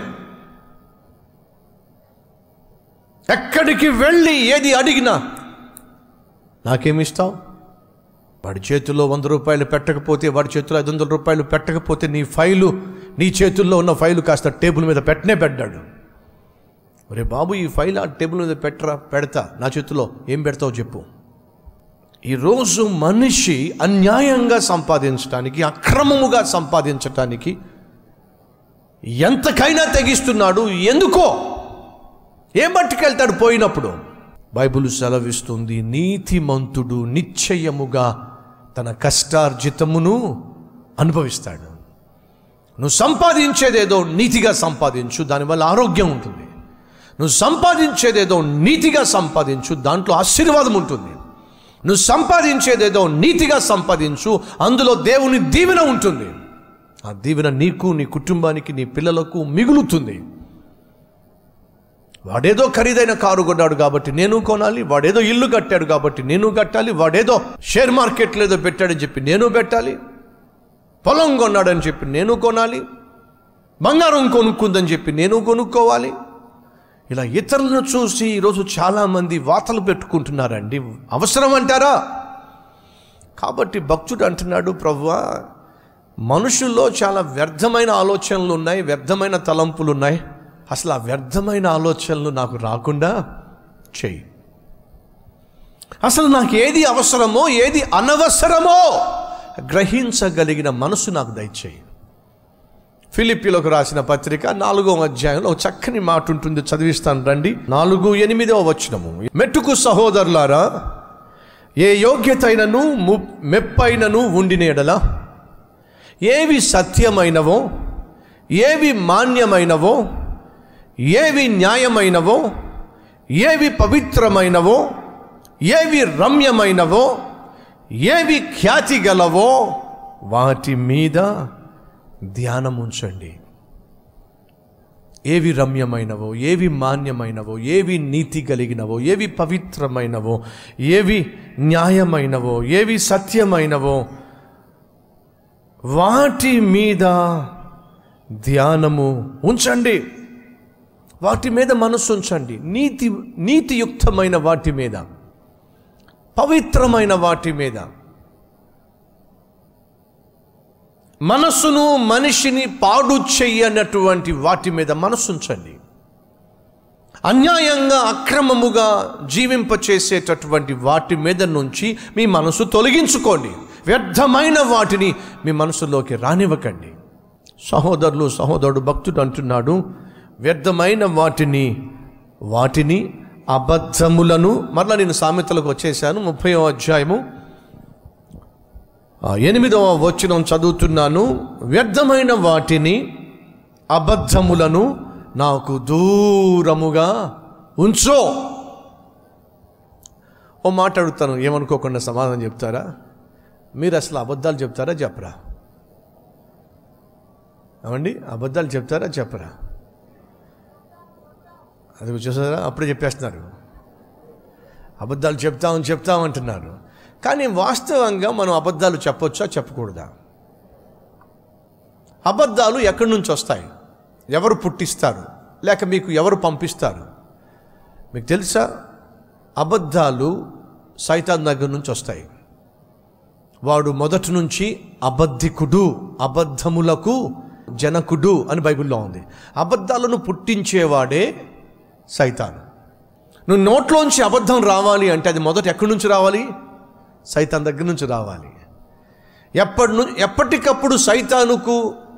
ఎక్కడికి వెళ్ళి ఏది అడిగినా నాకేమిస్తావు వాడి చేతుల్లో వంద రూపాయలు పెట్టకపోతే వాడి చేతిలో ఐదు వందల రూపాయలు పెట్టకపోతే నీ ఫైలు నీ చేతుల్లో ఉన్న ఫైలు కాస్త టేబుల్ మీద పెట్టనే పెట్టాడు ఒరే బాబు ఈ ఫైల్ ఆ టేబుల్ మీద పెట్టరా పెడతా నా చేతిలో ఏం పెడతావు చెప్పు ఈరోజు మనిషి అన్యాయంగా సంపాదించడానికి అక్రమముగా సంపాదించటానికి ఎంతకైనా తెగిస్తున్నాడు ఎందుకో ఏం పట్టుకెళ్తాడు పోయినప్పుడు బైబిల్ సెలవిస్తుంది నీతిమంతుడు నిశ్చయముగా తన కష్టార్జితమును అనుభవిస్తాడు నువ్వు సంపాదించేదేదో నీతిగా సంపాదించు దానివల్ల ఆరోగ్యం ఉంటుంది నువ్వు సంపాదించేదేదో నీతిగా సంపాదించు దాంట్లో ఆశీర్వాదం ఉంటుంది నువ్వు సంపాదించేదేదో నీతిగా సంపాదించు అందులో దేవుని దీవెన ఉంటుంది ఆ దీవెన నీకు నీ కుటుంబానికి నీ పిల్లలకు మిగులుతుంది వాడేదో ఖరీదైన కారు కొన్నాడు కాబట్టి నేను కొనాలి వాడేదో ఇల్లు కట్టాడు కాబట్టి నేను కట్టాలి వాడేదో షేర్ మార్కెట్లో ఏదో పెట్టాడని చెప్పి నేను పెట్టాలి పొలం కొన్నాడని చెప్పి నేను కొనాలి బంగారం కొనుక్కుందని చెప్పి నేను కొనుక్కోవాలి ఇలా ఇతరులను చూసి ఈరోజు చాలామంది వాతలు పెట్టుకుంటున్నారండి అవసరం అంటారా కాబట్టి భక్తుడు అంటున్నాడు ప్రభువా మనుషుల్లో చాలా వ్యర్థమైన ఆలోచనలు ఉన్నాయి వ్యర్థమైన తలంపులు ఉన్నాయి అసలు ఆ వ్యర్థమైన ఆలోచనలు నాకు రాకుండా చెయ్యి అసలు నాకు ఏది అవసరమో ఏది అనవసరమో గ్రహించగలిగిన మనసు నాకు దయచేయి ఫిలిపిలకు రాసిన పత్రిక నాలుగో అధ్యాయంలో ఒక చక్కని మాట ఉంటుంది చదివిస్తాను రండి నాలుగు ఎనిమిదవ వచనము మెట్టుకు సహోదరులారా ఏ యోగ్యత అయినను ము మెప్పైనను ఉండిన ఎడల ఏవి సత్యమైనవో ఏవి మాన్యమైనవో ఏవి న్యాయమైనవో ఏవి పవిత్రమైనవో ఏవి రమ్యమైనవో ఏవి ఖ్యాతి గలవో వాటి మీద ధ్యానం ఉంచండి ఏవి రమ్యమైనవో ఏవి మాన్యమైనవో ఏవి నీతి కలిగినవో ఏవి పవిత్రమైనవో ఏవి న్యాయమైనవో ఏవి సత్యమైనవో వాటి మీద ధ్యానము ఉంచండి వాటి మీద మనస్సు ఉంచండి నీతి నీతియుక్తమైన వాటి మీద పవిత్రమైన వాటి మీద మనస్సును మనిషిని పాడు చెయ్యనటువంటి వాటి మీద మనస్సు ఉంచండి అన్యాయంగా అక్రమముగా జీవింపచేసేటటువంటి వాటి మీద నుంచి మీ మనసు తొలగించుకోండి వ్యర్థమైన వాటిని మీ మనసులోకి రానివ్వకండి సహోదరులు సహోదరుడు భక్తుడు అంటున్నాడు వ్యర్థమైన వాటిని వాటిని అబద్ధములను మరలా నేను సామెతలకు వచ్చేసాను ముప్పై అధ్యాయము ఆ, ఎనిమిదవ వచనం చదువుతున్నాను వ్యర్థమైన వాటిని అబద్ధములను నాకు దూరముగా ఉంచో ఓ మాట అడుగుతాను ఏమనుకోకుండా సమాధానం చెప్తారా మీరు అసలు అబద్ధాలు చెప్తారా చెప్పరా అవండి అబద్ధాలు చెప్తారా చెప్పరా అది చూసారా అప్పుడే చెప్పేస్తున్నారు అబద్ధాలు చెప్తామని చెప్తామంటున్నారు కానీ వాస్తవంగా మనం అబద్ధాలు చెప్పొచ్చా చెప్పకూడదా అబద్ధాలు ఎక్కడి నుంచి వస్తాయి ఎవరు పుట్టిస్తారు లేక మీకు ఎవరు పంపిస్తారు మీకు తెలుసా అబద్ధాలు సైతాన్ దగ్గర నుంచి వస్తాయి వాడు మొదటి నుంచి అబద్ధికుడు అబద్ధములకు జనకుడు అని బైబిల్లో ఉంది అబద్ధాలను పుట్టించేవాడే సైతాన్ నువ్వు నోట్లోంచి అబద్ధం రావాలి అంటే అది మొదట ఎక్కడి నుంచి రావాలి సైతాన్ దగ్గర నుంచి రావాలి ఎప్పటి నుంచి ఎప్పటికప్పుడు సైతానుకు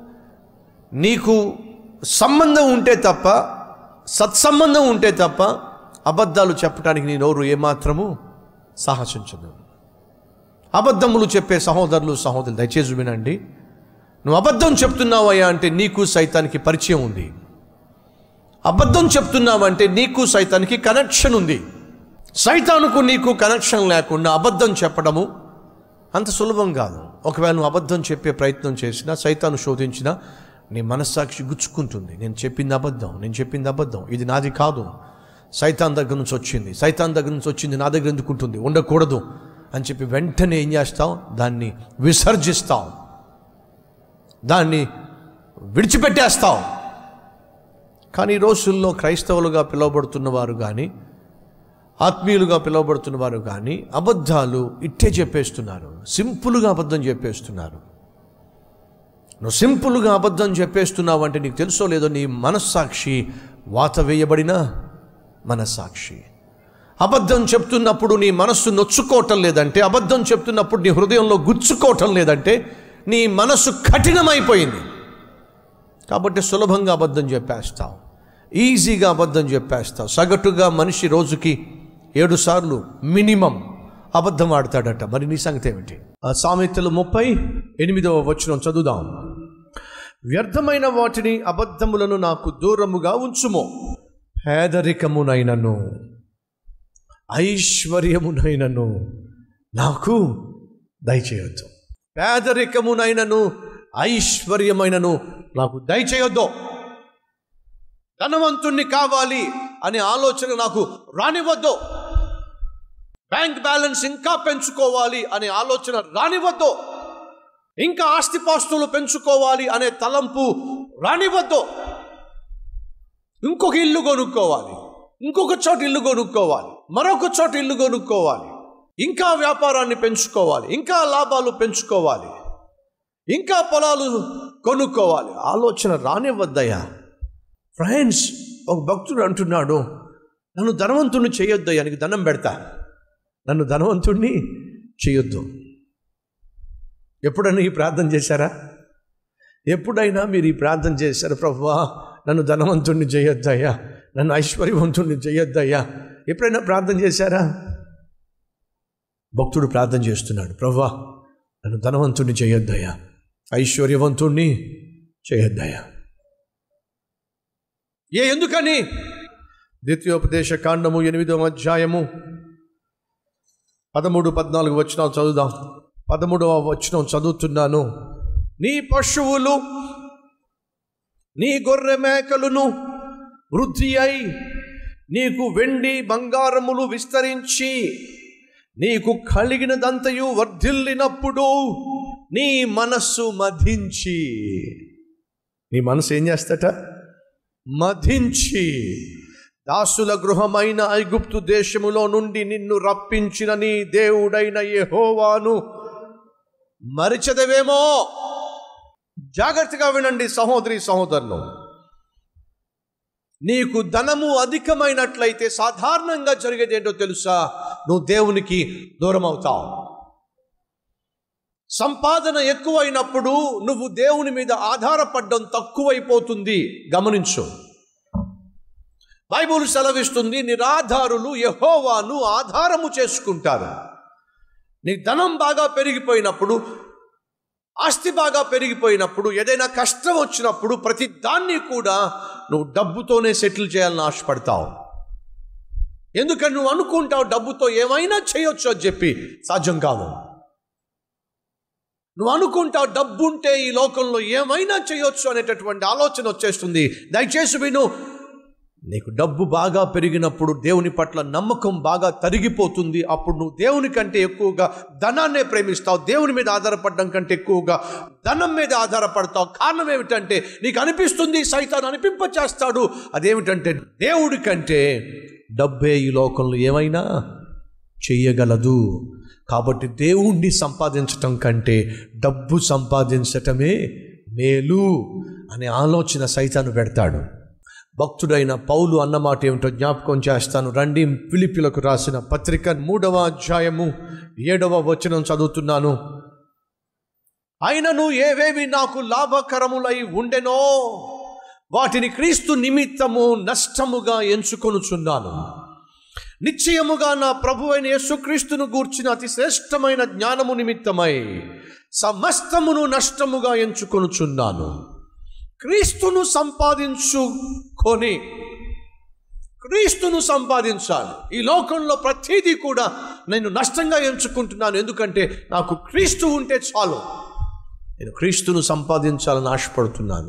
నీకు సంబంధం ఉంటే తప్ప సత్సంబంధం ఉంటే తప్ప అబద్ధాలు చెప్పడానికి నీ నోరు ఏమాత్రము సాహసించదు అబద్ధములు చెప్పే సహోదరులు సహోదరులు దయచేసి వినండి నువ్వు అబద్ధం చెప్తున్నావయ్యా అంటే నీకు సైతానికి పరిచయం ఉంది అబద్ధం చెప్తున్నావంటే నీకు సైతానికి కనెక్షన్ ఉంది సైతానుకు నీకు కనెక్షన్ లేకుండా అబద్ధం చెప్పడము అంత సులభం కాదు ఒకవేళ నువ్వు అబద్ధం చెప్పే ప్రయత్నం చేసినా సైతాను శోధించినా నీ మనస్సాక్షి గుచ్చుకుంటుంది నేను చెప్పింది అబద్ధం నేను చెప్పింది అబద్ధం ఇది నాది కాదు సైతాన్ దగ్గర నుంచి వచ్చింది సైతాన్ దగ్గర నుంచి వచ్చింది నా దగ్గర ఎందుకు ఉంటుంది ఉండకూడదు అని చెప్పి వెంటనే ఏం చేస్తావు దాన్ని విసర్జిస్తావు దాన్ని విడిచిపెట్టేస్తావు కానీ ఈ రోజుల్లో క్రైస్తవులుగా పిలువబడుతున్న వారు కానీ ఆత్మీయులుగా పిలువబడుతున్న వారు కానీ అబద్ధాలు ఇట్టే చెప్పేస్తున్నారు సింపుల్గా అబద్ధం చెప్పేస్తున్నారు నువ్వు సింపుల్గా అబద్ధం చెప్పేస్తున్నావు అంటే నీకు తెలుసో లేదో నీ మనస్సాక్షి వాత వేయబడిన మనస్సాక్షి అబద్ధం చెప్తున్నప్పుడు నీ మనస్సు నొచ్చుకోవటం లేదంటే అబద్ధం చెప్తున్నప్పుడు నీ హృదయంలో గుచ్చుకోవటం లేదంటే నీ మనస్సు కఠినమైపోయింది కాబట్టి సులభంగా అబద్ధం చెప్పేస్తావు ఈజీగా అబద్ధం చెప్పేస్తావు సగటుగా మనిషి రోజుకి ఏడు సార్లు మినిమం అబద్ధం ఆడతాడట మరి నీ సంగతి ఏమిటి ఆ సామెతలు ముప్పై ఎనిమిదవ వచనం చదువుదాం వ్యర్థమైన వాటిని అబద్ధములను నాకు దూరముగా ఉంచుము పేదరికమునైనను ఐశ్వర్యమునైనను నాకు దయచేయొద్దు పేదరికమునైనను ఐశ్వర్యమైనను నాకు దయచేయొద్దు ధనవంతుణ్ణి కావాలి అనే ఆలోచన నాకు రానివద్దు బ్యాంక్ బ్యాలెన్స్ ఇంకా పెంచుకోవాలి అనే ఆలోచన రానివద్దు ఇంకా ఆస్తిపాస్తులు పెంచుకోవాలి అనే తలంపు రానివద్దు ఇంకొక ఇల్లు కొనుక్కోవాలి ఇంకొక చోట ఇల్లు కొనుక్కోవాలి మరొక చోట ఇల్లు కొనుక్కోవాలి ఇంకా వ్యాపారాన్ని పెంచుకోవాలి ఇంకా లాభాలు పెంచుకోవాలి ఇంకా పొలాలు కొనుక్కోవాలి ఆలోచన రానివ్వద్దయ్యా ఫ్రెండ్స్ ఒక భక్తుడు అంటున్నాడు నన్ను ధనవంతుణ్ణి చేయొద్దయ్యా నీకు ధనం పెడతా నన్ను ధనవంతుణ్ణి చేయొద్దు ఎప్పుడైనా ఈ ప్రార్థన చేశారా ఎప్పుడైనా మీరు ఈ ప్రార్థన చేశారు ప్రభువా నన్ను ధనవంతుణ్ణి చేయొద్దయ్యా నన్ను ఐశ్వర్యవంతుణ్ణి చేయొద్దయ్యా ఎప్పుడైనా ప్రార్థన చేశారా భక్తుడు ప్రార్థన చేస్తున్నాడు ప్రవ్వా నన్ను ధనవంతుణ్ణి చేయొద్దయ్యా ఐశ్వర్యవంతుణ్ణి చేయొద్దయ్యా ఏ ఎందుకని ద్వితీయోపదేశ కాండము ఎనిమిదవ అధ్యాయము పదమూడు పద్నాలుగు వచ్చిన చదువుదాం పదమూడవ వచ్చిన చదువుతున్నాను నీ పశువులు నీ గొర్రె మేకలను వృద్ధి అయి నీకు వెండి బంగారములు విస్తరించి నీకు కలిగినదంతయు వర్ధిల్లినప్పుడు నీ మనస్సు మధించి నీ మనసు ఏం చేస్తట మధించి దాసుల గృహమైన ఐగుప్తు దేశములో నుండి నిన్ను రప్పించిన నీ దేవుడైన యెహోవాను మరిచదవేమో జాగ్రత్తగా వినండి సహోదరి సహోదరులు నీకు ధనము అధికమైనట్లయితే సాధారణంగా జరిగేది ఏంటో తెలుసా నువ్వు దేవునికి దూరం అవుతావు సంపాదన ఎక్కువైనప్పుడు నువ్వు దేవుని మీద ఆధారపడడం తక్కువైపోతుంది గమనించు బైబుల్ సెలవిస్తుంది నిరాధారులు యహోవాను ఆధారము చేసుకుంటారు నీ ధనం బాగా పెరిగిపోయినప్పుడు ఆస్తి బాగా పెరిగిపోయినప్పుడు ఏదైనా కష్టం వచ్చినప్పుడు ప్రతి దాన్ని కూడా నువ్వు డబ్బుతోనే సెటిల్ చేయాలని ఆశపడతావు ఎందుకని నువ్వు అనుకుంటావు డబ్బుతో ఏమైనా చేయొచ్చు అని చెప్పి సాధ్యం కాదు నువ్వు అనుకుంటావు డబ్బు ఉంటే ఈ లోకంలో ఏమైనా చేయొచ్చు అనేటటువంటి ఆలోచన వచ్చేస్తుంది దయచేసి విను నీకు డబ్బు బాగా పెరిగినప్పుడు దేవుని పట్ల నమ్మకం బాగా తరిగిపోతుంది అప్పుడు నువ్వు దేవుని కంటే ఎక్కువగా ధనాన్నే ప్రేమిస్తావు దేవుని మీద ఆధారపడడం కంటే ఎక్కువగా ధనం మీద ఆధారపడతావు కారణం ఏమిటంటే నీకు అనిపిస్తుంది సైతాన్ని అనిపింపచేస్తాడు అదేమిటంటే దేవుడి కంటే డబ్బే ఈ లోకంలో ఏమైనా చెయ్యగలదు కాబట్టి దేవుణ్ణి సంపాదించటం కంటే డబ్బు సంపాదించటమే మేలు అనే ఆలోచన సైతాను పెడతాడు భక్తుడైన పౌలు అన్నమాట ఏమిటో జ్ఞాపకం చేస్తాను రండి ఫిలిపిలకు రాసిన పత్రిక మూడవ అధ్యాయము ఏడవ వచనం చదువుతున్నాను అయినను ఏవేవి నాకు లాభకరములై ఉండెనో వాటిని క్రీస్తు నిమిత్తము నష్టముగా ఎంచుకొనుచున్నాను నిశ్చయముగా నా ప్రభు అయిన యేసుక్రీస్తును గూర్చిన అతి శ్రేష్టమైన జ్ఞానము నిమిత్తమై సమస్తమును నష్టముగా ఎంచుకొనుచున్నాను క్రీస్తును సంపాదించుకొని క్రీస్తును సంపాదించాలి ఈ లోకంలో ప్రతిదీ కూడా నేను నష్టంగా ఎంచుకుంటున్నాను ఎందుకంటే నాకు క్రీస్తు ఉంటే చాలు నేను క్రీస్తును సంపాదించాలని ఆశపడుతున్నాను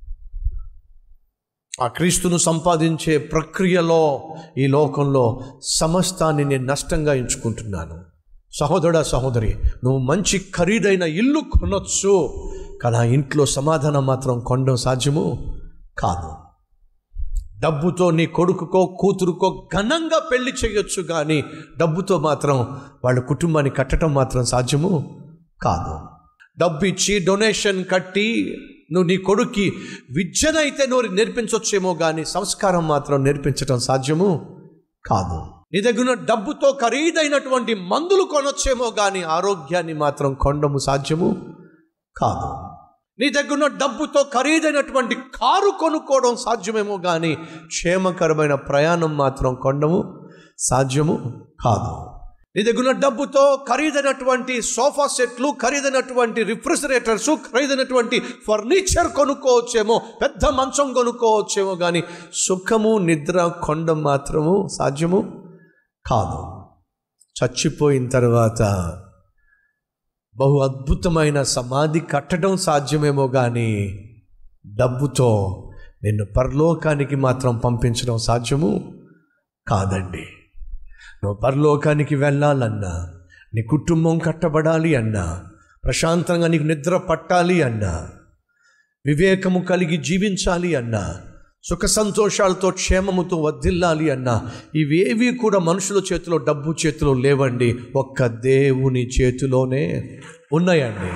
ఆ క్రీస్తును సంపాదించే ప్రక్రియలో ఈ లోకంలో సమస్తాన్ని నేను నష్టంగా ఎంచుకుంటున్నాను సహోదరుడా సహోదరి నువ్వు మంచి ఖరీదైన ఇల్లు కొనొచ్చు కానీ ఆ ఇంట్లో సమాధానం మాత్రం కొనడం సాధ్యము కాదు డబ్బుతో నీ కొడుకుకో కూతురుకో ఘనంగా పెళ్లి చేయొచ్చు కానీ డబ్బుతో మాత్రం వాళ్ళ కుటుంబాన్ని కట్టడం మాత్రం సాధ్యము కాదు డబ్బు ఇచ్చి డొనేషన్ కట్టి నువ్వు నీ కొడుక్కి విద్యనైతే నువ్వు నేర్పించవచ్చేమో కానీ సంస్కారం మాత్రం నేర్పించడం సాధ్యము కాదు నీ దగ్గర ఉన్న డబ్బుతో ఖరీదైనటువంటి మందులు కొనొచ్చేమో కానీ ఆరోగ్యాన్ని మాత్రం కొండము సాధ్యము కాదు నీ దగ్గర ఉన్న డబ్బుతో ఖరీదైనటువంటి కారు కొనుక్కోవడం సాధ్యమేమో కానీ క్షేమకరమైన ప్రయాణం మాత్రం కొండము సాధ్యము కాదు నీ దగ్గర ఉన్న డబ్బుతో ఖరీదైనటువంటి సోఫా సెట్లు ఖరీదైనటువంటి రిఫ్రిజిరేటర్స్ ఖరీదైనటువంటి ఫర్నిచర్ కొనుక్కోవచ్చేమో పెద్ద మంచం కొనుక్కోవచ్చేమో కానీ సుఖము నిద్ర కొండం మాత్రము సాధ్యము కాదు చచ్చిపోయిన తర్వాత బహు అద్భుతమైన సమాధి కట్టడం సాధ్యమేమో కానీ డబ్బుతో నిన్ను పరలోకానికి మాత్రం పంపించడం సాధ్యము కాదండి నువ్వు పరలోకానికి వెళ్ళాలన్నా నీ కుటుంబం కట్టబడాలి అన్నా ప్రశాంతంగా నీకు నిద్ర పట్టాలి అన్నా వివేకము కలిగి జీవించాలి అన్నా సుఖ సంతోషాలతో క్షేమముతో వర్ధిల్లాలి అన్నా ఇవేవి కూడా మనుషుల చేతిలో డబ్బు చేతిలో లేవండి ఒక్క దేవుని చేతిలోనే ఉన్నాయండి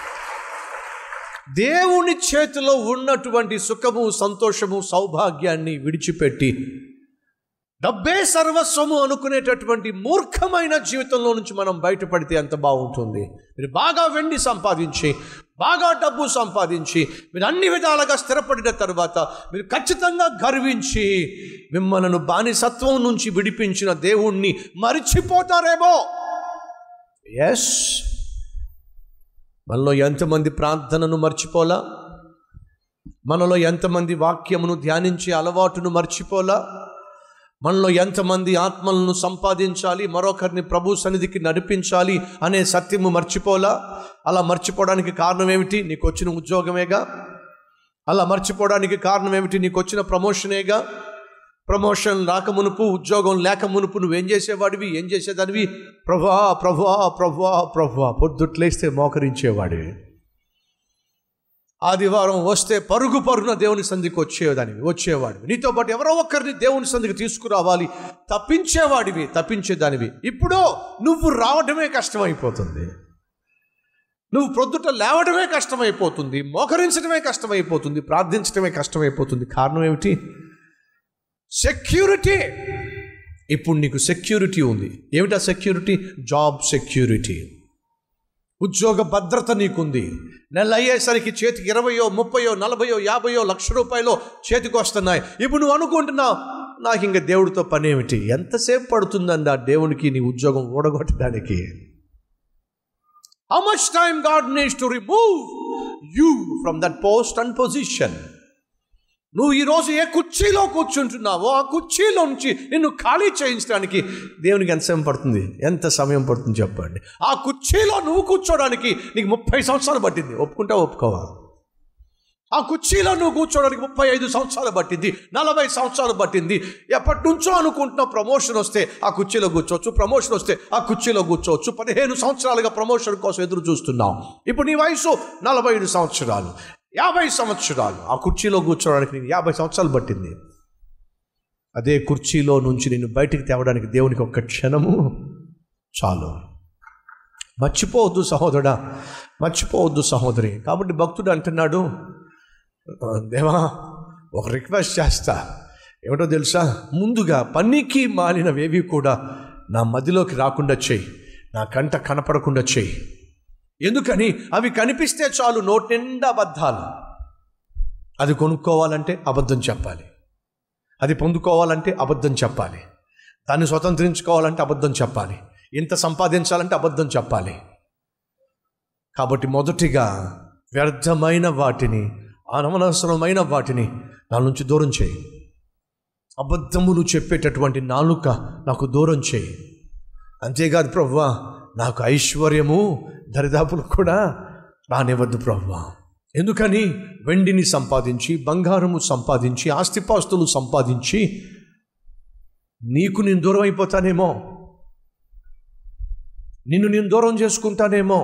దేవుని చేతిలో ఉన్నటువంటి సుఖము సంతోషము సౌభాగ్యాన్ని విడిచిపెట్టి డబ్బే సర్వస్వము అనుకునేటటువంటి మూర్ఖమైన జీవితంలో నుంచి మనం బయటపడితే ఎంత బాగుంటుంది మీరు బాగా వెండి సంపాదించి బాగా డబ్బు సంపాదించి మీరు అన్ని విధాలుగా స్థిరపడిన తర్వాత మీరు ఖచ్చితంగా గర్వించి మిమ్మల్ని బానిసత్వం నుంచి విడిపించిన దేవుణ్ణి మరిచిపోతారేమో ఎస్ మనలో ఎంతమంది ప్రార్థనను మర్చిపోలా మనలో ఎంతమంది వాక్యమును ధ్యానించే అలవాటును మర్చిపోలా మనలో ఎంతమంది ఆత్మలను సంపాదించాలి మరొకరిని ప్రభు సన్నిధికి నడిపించాలి అనే సత్యము మర్చిపోలా అలా మర్చిపోవడానికి కారణం ఏమిటి నీకు వచ్చిన ఉద్యోగమేగా అలా మర్చిపోవడానికి కారణం ఏమిటి నీకు వచ్చిన ప్రమోషనేగా ప్రమోషన్ రాకమునుపు ఉద్యోగం లేక మునుపు నువ్వేం చేసేవాడివి ఏం చేసేదానివి ప్రభా ప్రభా ప్రభా ప్రభా పొద్దుట్లేస్తే మోకరించేవాడివి ఆదివారం వస్తే పరుగు పరుగున దేవుని సంధికి వచ్చేదానివి వచ్చేవాడివి నీతో పాటు ఎవరో ఒక్కరిని దేవుని సంధికి తీసుకురావాలి తప్పించేవాడివి తప్పించేదానివి ఇప్పుడు నువ్వు రావడమే కష్టమైపోతుంది నువ్వు ప్రొద్దుట లేవడమే కష్టమైపోతుంది మోకరించడమే కష్టమైపోతుంది ప్రార్థించడమే కష్టమైపోతుంది కారణం ఏమిటి సెక్యూరిటీ ఇప్పుడు నీకు సెక్యూరిటీ ఉంది ఏమిటా సెక్యూరిటీ జాబ్ సెక్యూరిటీ ఉద్యోగ భద్రత నీకుంది నెల అయ్యేసరికి చేతికి ఇరవయో ముప్పయో నలభయో యాభయో లక్ష రూపాయలు చేతికి వస్తున్నాయి ఇప్పుడు నువ్వు అనుకుంటున్నావు నాకు ఇంకా దేవుడితో పని ఏమిటి ఎంతసేపు పడుతుందండి ఆ దేవునికి నీ ఉద్యోగం ఊడగొట్టడానికి how much time God needs to remove you from that post and position నువ్వు ఈరోజు ఏ కుర్చీలో కూర్చుంటున్నావో ఆ కుర్చీలో నుంచి నిన్ను ఖాళీ చేయించడానికి దేవునికి ఎంత సమయం పడుతుంది ఎంత సమయం పడుతుంది చెప్పండి ఆ కుర్చీలో నువ్వు కూర్చోడానికి నీకు ముప్పై సంవత్సరాలు పట్టింది ఒప్పుకుంటా ఒప్పుకోవా ఆ కుర్చీలో నువ్వు కూర్చోడానికి ముప్పై ఐదు సంవత్సరాలు పట్టింది నలభై సంవత్సరాలు పట్టింది ఎప్పటి నుంచో అనుకుంటున్న ప్రమోషన్ వస్తే ఆ కుర్చీలో కూర్చోవచ్చు ప్రమోషన్ వస్తే ఆ కుర్చీలో కూర్చోవచ్చు పదిహేను సంవత్సరాలుగా ప్రమోషన్ కోసం ఎదురు చూస్తున్నాం ఇప్పుడు నీ వయసు నలభై ఐదు సంవత్సరాలు యాభై సంవత్సరాలు ఆ కుర్చీలో కూర్చోవడానికి నీకు యాభై సంవత్సరాలు పట్టింది అదే కుర్చీలో నుంచి నిన్ను బయటికి తేవడానికి దేవునికి ఒక్క క్షణము చాలు మర్చిపోవద్దు సహోదరుడా మర్చిపోవద్దు సహోదరి కాబట్టి భక్తుడు అంటున్నాడు దేవా ఒక రిక్వెస్ట్ చేస్తా ఏమిటో తెలుసా ముందుగా పనికి మాలినవేవి కూడా నా మదిలోకి రాకుండా చెయ్యి నా కంట కనపడకుండా చెయ్యి ఎందుకని అవి కనిపిస్తే చాలు నోటి నిండా అబద్ధాలు అది కొనుక్కోవాలంటే అబద్ధం చెప్పాలి అది పొందుకోవాలంటే అబద్ధం చెప్పాలి దాన్ని స్వతంత్రించుకోవాలంటే అబద్ధం చెప్పాలి ఇంత సంపాదించాలంటే అబద్ధం చెప్పాలి కాబట్టి మొదటిగా వ్యర్థమైన వాటిని అనవసరమైన వాటిని నా నుంచి దూరం చేయి అబద్ధములు చెప్పేటటువంటి నాలుక నాకు దూరం చేయి అంతేకాదు ప్రవ్వా నాకు ఐశ్వర్యము దరిదాపులు కూడా రానివ్వద్దు ప్రవ్వా ఎందుకని వెండిని సంపాదించి బంగారము సంపాదించి ఆస్తిపాస్తులు సంపాదించి నీకు నేను దూరం అయిపోతానేమో నిన్ను నేను దూరం చేసుకుంటానేమో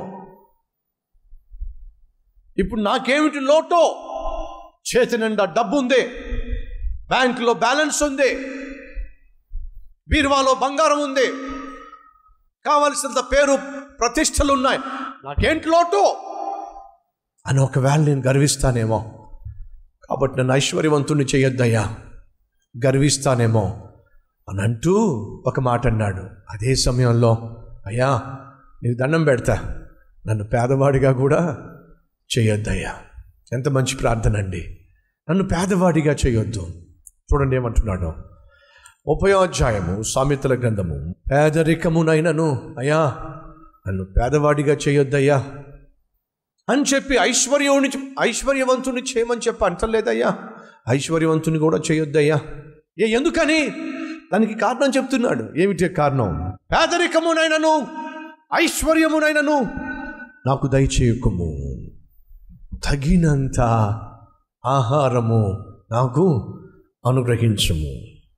ఇప్పుడు నాకేమిటి లోటో చేతి నిండా డబ్బు ఉంది బ్యాంకులో బ్యాలెన్స్ ఉంది బీరువాలో బంగారం ఉంది కావలసినంత పేరు ప్రతిష్టలు ఉన్నాయి నాకేంటి లోటు అని ఒకవేళ నేను గర్విస్తానేమో కాబట్టి నన్ను ఐశ్వర్యవంతుణ్ణి చేయొద్దయ్యా గర్విస్తానేమో అని అంటూ ఒక మాట అన్నాడు అదే సమయంలో అయ్యా నీకు దండం పెడతా నన్ను పేదవాడిగా కూడా చేయొద్దయ్యా ఎంత మంచి ప్రార్థన అండి నన్ను పేదవాడిగా చేయొద్దు చూడండి ఏమంటున్నాడు ఉపయోధ్యాయము సామెతల గ్రంథము పేదరికమునైనను అయ్యా నన్ను పేదవాడిగా చేయొద్దయ్యా అని చెప్పి ఐశ్వర్యుని ఐశ్వర్యవంతుని చేయమని చెప్పి అంటలేదయ్యా ఐశ్వర్యవంతుని కూడా చేయొద్దయ్యా ఏ ఎందుకని దానికి కారణం చెప్తున్నాడు ఏమిటి కారణం పేదరికమునైనను ఐశ్వర్యమునైనను నాకు దయచేయకము తగినంత ఆహారము నాకు అనుగ్రహించము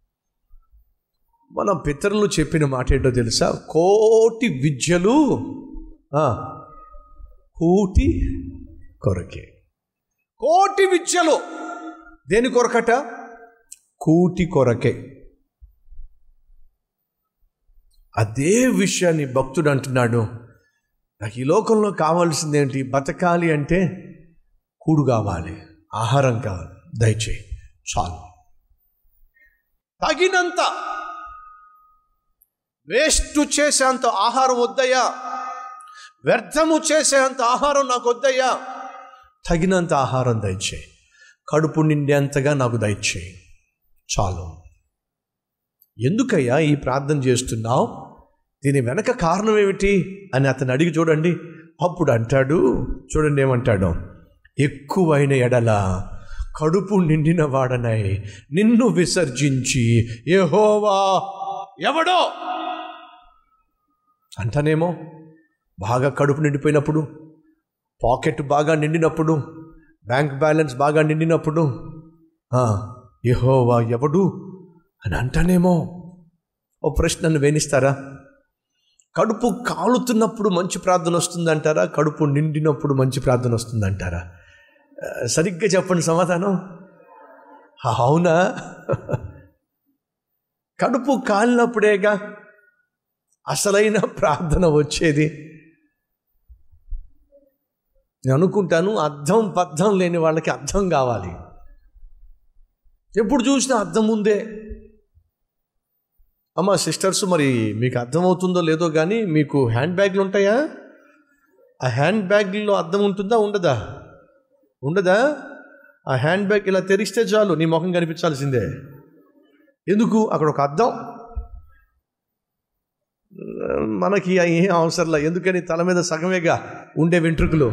మన పితరులు చెప్పిన మాట ఏంటో తెలుసా కోటి విద్యలు ఆ, కూటి కొరకే కోటి విద్యలు దేని కొరకట కూటి కొరకే అదే విషయాన్ని భక్తుడు అంటున్నాడు నాకు ఈ లోకంలో కావాల్సింది ఏంటి బతకాలి అంటే కూడు కావాలి ఆహారం కావాలి దయచేయి చాలు తగినంత వేస్ట్ చేసేంత ఆహారం వద్దయ్యా వ్యర్థము చేసేంత ఆహారం నాకు వద్దయ్యా తగినంత ఆహారం దయచేయి కడుపు నిండేంతగా నాకు దయచేయి చాలు ఎందుకయ్యా ఈ ప్రార్థన చేస్తున్నావు దీని వెనక కారణం ఏమిటి అని అతను అడిగి చూడండి అప్పుడు అంటాడు చూడండి ఏమంటాడు ఎక్కువైన ఎడల కడుపు నిండిన వాడనై నిన్ను విసర్జించి యెహోవా ఎవడో అంటానేమో బాగా కడుపు నిండిపోయినప్పుడు పాకెట్ బాగా నిండినప్పుడు బ్యాంక్ బ్యాలెన్స్ బాగా నిండినప్పుడు "ఆ, యెహోవా ఎవడు అని అంటానేమో ఓ ప్రశ్నను వేనిస్తారా కడుపు కాలుతున్నప్పుడు మంచి ప్రార్థన వస్తుందంటారా కడుపు నిండినప్పుడు మంచి ప్రార్థన వస్తుందంటారా ఆ, సరిగ్గా చెప్పండి సమాధానం "ఆ, అవునా కడుపు కాలినప్పుడేగా అసలైన ప్రార్థన వచ్చేది నేను అనుకుంటాను అర్థం పద్ధం లేని వాళ్ళకి అర్థం కావాలి ఎప్పుడు చూసినా అర్థం ఉందే అమ్మ సిస్టర్స్ మరి మీకు అర్థమవుతుందో లేదో కానీ మీకు హ్యాండ్ బ్యాగ్లు ఉంటాయా ఆ హ్యాండ్ బ్యాగ్లో అర్థం ఉంటుందా ఉండదా ఉండదా ఆ హ్యాండ్ బ్యాగ్ ఇలా తెరిస్తే చాలు నీ ముఖం కనిపించాల్సిందే ఎందుకు అక్కడ ఒక అద్దం మనకి ఏం అవసరంలా ఎందుకని తల మీద సగమేగా ఉండే వెంట్రుకలు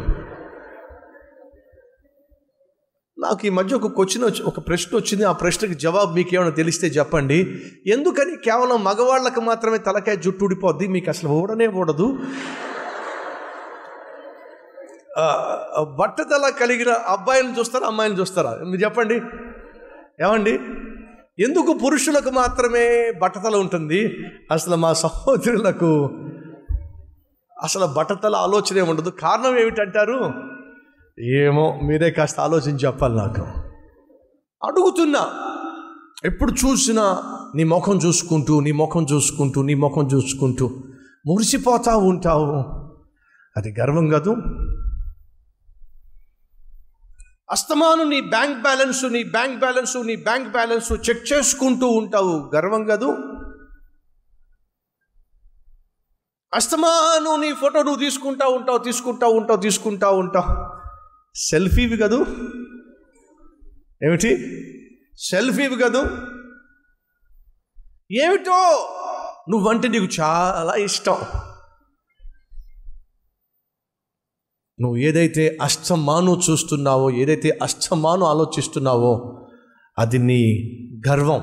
నాకు ఈ మధ్య ఒక క్వశ్చన్ వచ్చి ఒక ప్రశ్న వచ్చింది ఆ ప్రశ్నకి జవాబు మీకు ఏమైనా తెలిస్తే చెప్పండి ఎందుకని కేవలం మగవాళ్ళకి మాత్రమే తలకాయ జుట్టు ఊడిపోద్ది మీకు అసలు ఊడనే ఊడదు ఆ, ఆ బట్టతల కలిగిన అబ్బాయిలను చూస్తారా అమ్మాయిలను చూస్తారా మీరు చెప్పండి ఏమండి ఎందుకు పురుషులకు మాత్రమే బట్టతల ఉంటుంది అసలు మా సహోదరులకు అసలు బట్టతల ఆలోచనే ఉండదు కారణం ఏమిటంటారు ఏమో మీరే కాస్త ఆలోచించి చెప్పాలి నాకు అడుగుతున్నా ఎప్పుడు చూసినా నీ ముఖం చూసుకుంటూ నీ ముఖం చూసుకుంటూ నీ ముఖం చూసుకుంటూ మురిసిపోతా ఉంటావు అది గర్వం కాదు అస్తమాను నీ బ్యాంక్ బ్యాలెన్స్ నీ బ్యాంక్ బ్యాలెన్స్ నీ బ్యాంక్ బ్యాలెన్స్ చెక్ చేసుకుంటూ ఉంటావు గర్వం కాదు అస్తమాను నీ ఫోటో నువ్వు తీసుకుంటా ఉంటావు తీసుకుంటా ఉంటావు తీసుకుంటా ఉంటావు సెల్ఫీవి కదూ ఏమిటి సెల్ఫీవి కదూ ఏమిటో నువ్వంటే నీకు చాలా ఇష్టం నువ్వు ఏదైతే అష్టమాను చూస్తున్నావో ఏదైతే అష్టమాను ఆలోచిస్తున్నావో అది నీ గర్వం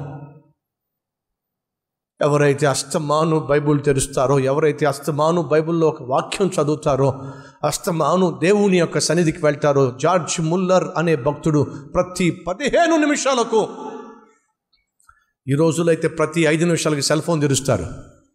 ఎవరైతే అస్తమాను బైబుల్ తెరుస్తారో ఎవరైతే అస్తమాను బైబిల్లో ఒక వాక్యం చదువుతారో అస్తమాను దేవుని యొక్క సన్నిధికి వెళ్తారో జార్జ్ ముల్లర్ అనే భక్తుడు ప్రతి పదిహేను నిమిషాలకు ఈ రోజులైతే ప్రతి ఐదు నిమిషాలకి సెల్ ఫోన్ తెరుస్తారు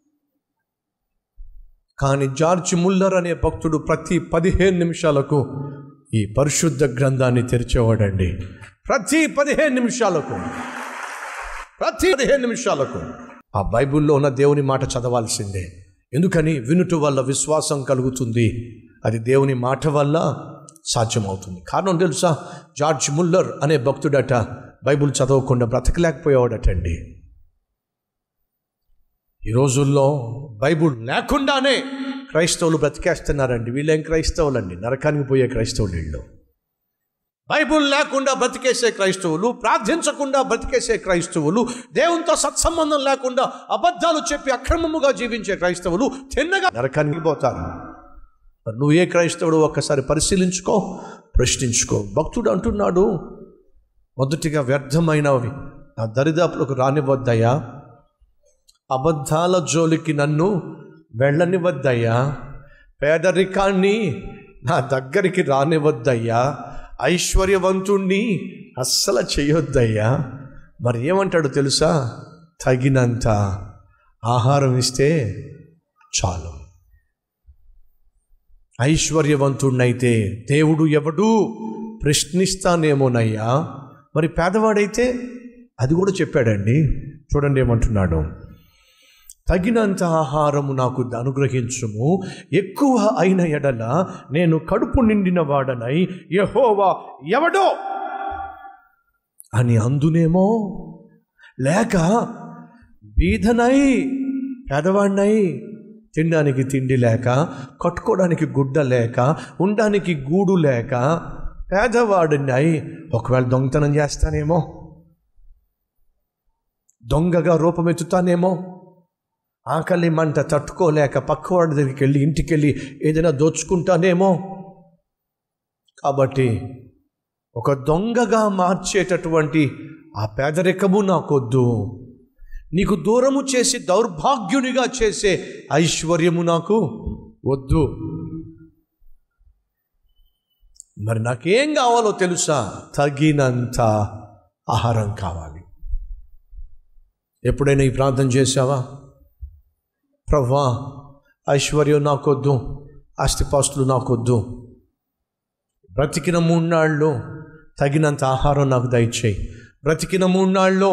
కానీ జార్జ్ ముల్లర్ అనే భక్తుడు ప్రతి పదిహేను నిమిషాలకు ఈ పరిశుద్ధ గ్రంథాన్ని తెరిచేవాడండి ప్రతి పదిహేను నిమిషాలకు ప్రతి పదిహేను నిమిషాలకు ఆ బైబిల్లో ఉన్న దేవుని మాట చదవాల్సిందే ఎందుకని వినుట వల్ల విశ్వాసం కలుగుతుంది అది దేవుని మాట వల్ల సాధ్యమవుతుంది కారణం తెలుసా జార్జ్ ముల్లర్ అనే భక్తుడట బైబిల్ చదవకుండా బ్రతకలేకపోయేవాడటండి ఈ రోజుల్లో బైబుల్ లేకుండానే క్రైస్తవులు బ్రతికేస్తున్నారండి వీళ్ళేం క్రైస్తవులండి నరకానికి పోయే క్రైస్తవులు వీళ్ళు బైబుల్ లేకుండా బ్రతికేసే క్రైస్తవులు ప్రార్థించకుండా బ్రతికేసే క్రైస్తవులు దేవునితో సత్సంబంధం లేకుండా అబద్ధాలు చెప్పి అక్రమముగా జీవించే క్రైస్తవులు తిన్నగా నరకానికి పోతారు మరి నువ్వు ఏ క్రైస్తవుడు ఒక్కసారి పరిశీలించుకో ప్రశ్నించుకో భక్తుడు అంటున్నాడు మొదటిగా వ్యర్థమైనవి నా దరిదాపులకు రానివద్దయ్యా అబద్ధాల జోలికి నన్ను వెళ్ళనివద్దయ్యా పేదరికాన్ని నా దగ్గరికి రానివద్దయ్యా ఐశ్వర్యవంతుణ్ణి అస్సలు చేయొద్దయ్యా మరి ఏమంటాడు తెలుసా తగినంత ఆహారం ఇస్తే చాలు ఐశ్వర్యవంతుణ్ణైతే దేవుడు ఎవడు ప్రశ్నిస్తానేమోనయ్యా మరి పేదవాడైతే అది కూడా చెప్పాడండి చూడండి ఏమంటున్నాడు తగినంత ఆహారము నాకు అనుగ్రహించుము ఎక్కువ అయిన ఎడల నేను కడుపు నిండిన వాడనై యహోవా ఎవడో అని అందునేమో లేక బీదనై పేదవాడినై తినడానికి తిండి లేక కట్టుకోవడానికి గుడ్డ లేక ఉండడానికి గూడు లేక పేదవాడినై ఒకవేళ దొంగతనం చేస్తానేమో దొంగగా రూపమెత్తుతానేమో ఆకలి మంట తట్టుకోలేక పక్కవాడి దగ్గరికి వెళ్ళి ఇంటికి వెళ్ళి ఏదైనా దోచుకుంటానేమో కాబట్టి ఒక దొంగగా మార్చేటటువంటి ఆ పేదరికము నాకొద్దు నీకు దూరము చేసి దౌర్భాగ్యునిగా చేసే ఐశ్వర్యము నాకు వద్దు మరి నాకేం కావాలో తెలుసా తగినంత ఆహారం కావాలి ఎప్పుడైనా ఈ ప్రార్థన చేశావా ప్రవ్వా ఐశ్వర్యం నాకొద్దు ఆస్తిపాస్తులు నాకొద్దు బ్రతికిన మూడు తగినంత ఆహారం నాకు దయచేయి బ్రతికిన మూడు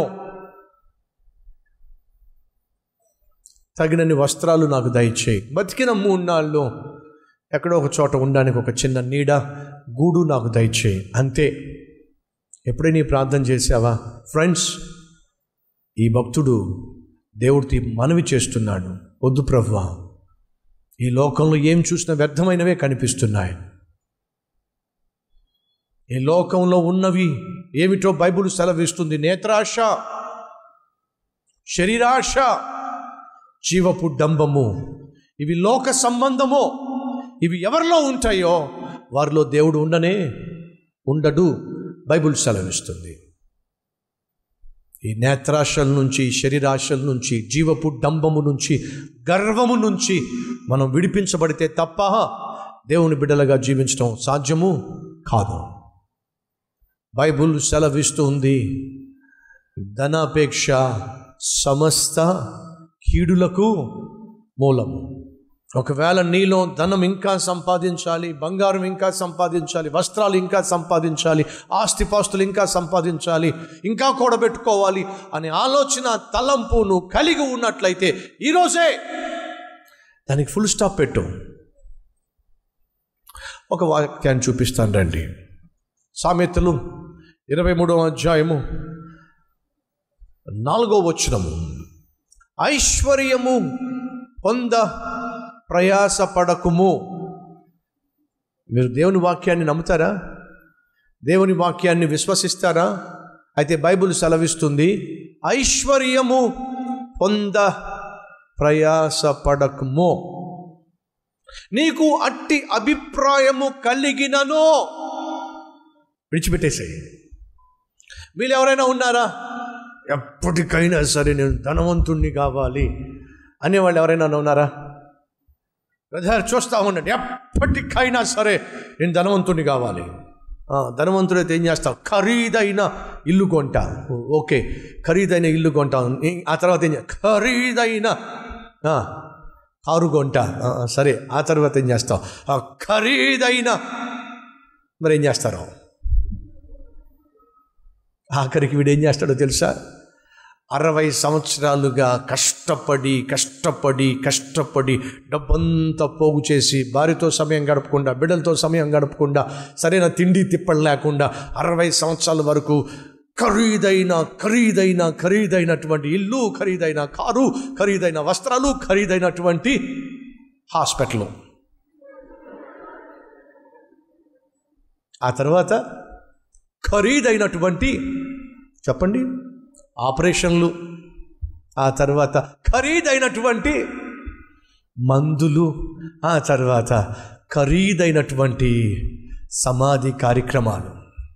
తగినన్ని వస్త్రాలు నాకు దయచేయి బతికిన మూడు నాళ్ళు ఎక్కడో ఒక చోట ఉండడానికి ఒక చిన్న నీడ గూడు నాకు దయచేయి అంతే ఎప్పుడైనా ఈ ప్రార్థన చేసావా ఫ్రెండ్స్ ఈ భక్తుడు దేవుడికి మనవి చేస్తున్నాడు వద్దు ప్రవ్వా ఈ లోకంలో ఏం చూసినా వ్యర్థమైనవే కనిపిస్తున్నాయి ఈ లోకంలో ఉన్నవి ఏమిటో బైబుల్ సెలవిస్తుంది నేత్రాశ శరీరాశ జీవపు డంబము ఇవి లోక సంబంధము ఇవి ఎవరిలో ఉంటాయో వారిలో దేవుడు ఉండనే ఉండడు బైబుల్ సెలవిస్తుంది ఈ నేత్రాశల నుంచి శరీరాశల నుంచి జీవపు డంబము నుంచి గర్వము నుంచి మనం విడిపించబడితే తప్ప దేవుని బిడ్డలుగా జీవించడం సాధ్యము కాదు బైబుల్ సెలవిస్తుంది ధనాపేక్ష సమస్త కీడులకు మూలము ఒకవేళ నీలో ధనం ఇంకా సంపాదించాలి బంగారం ఇంకా సంపాదించాలి వస్త్రాలు ఇంకా సంపాదించాలి ఆస్తిపాస్తులు ఇంకా సంపాదించాలి ఇంకా కూడబెట్టుకోవాలి అనే ఆలోచన తలంపు నువ్వు కలిగి ఉన్నట్లయితే ఈరోజే దానికి ఫుల్ స్టాప్ పెట్టు ఒక వాక్యాన్ని చూపిస్తాను రండి సామెతలు ఇరవై మూడవ అధ్యాయము నాలుగో వచనము ఐశ్వర్యము పొంద ప్రయాసపడకుము మీరు దేవుని వాక్యాన్ని నమ్ముతారా దేవుని వాక్యాన్ని విశ్వసిస్తారా అయితే బైబిల్ సెలవిస్తుంది ఐశ్వర్యము పొంద ప్రయాసపడకుము నీకు అట్టి అభిప్రాయము కలిగినను విడిచిపెట్టేసేయి మీరు ఎవరైనా ఉన్నారా ఎప్పటికైనా సరే నేను ధనవంతుణ్ణి కావాలి అనేవాళ్ళు ఎవరైనా ఉన్నారా బ్రదర్ చూస్తూ ఉండండి ఎప్పటికైనా సరే నేను ధనవంతుణ్ణి కావాలి ఆ, ధనవంతుడైతే ఏం చేస్తావు ఖరీదైన ఇల్లు కొంటా ఓ, ఓకే ఖరీదైన ఇల్లు కొంటాం ఈ- ఆ తర్వాత ఏం చే- ఖరీదైన ఆ, కారు కొంటా ఆ, సరే ఆ తర్వాత ఏం చేస్తావు ఆ, ఖరీదైన మరి ఏం చేస్తారు ఆఖరికి వీడు ఏం చేస్తాడో తెలుసా అరవై సంవత్సరాలుగా కష్టపడి కష్టపడి కష్టపడి డబ్బంతా పోగు చేసి భార్యతో సమయం గడపకుండా బిడ్డలతో సమయం గడపకుండా సరైన తిండి తిప్పలు లేకుండా అరవై సంవత్సరాల వరకు ఖరీదైన ఖరీదైన ఖరీదైనటువంటి ఇల్లు ఖరీదైన కారు ఖరీదైన వస్త్రాలు ఖరీదైనటువంటి హాస్పిటల్ ఆ తర్వాత ఖరీదైనటువంటి చెప్పండి ఆపరేషన్లు ఆ తర్వాత ఖరీదైనటువంటి మందులు ఆ తర్వాత ఖరీదైనటువంటి సమాధి కార్యక్రమాలు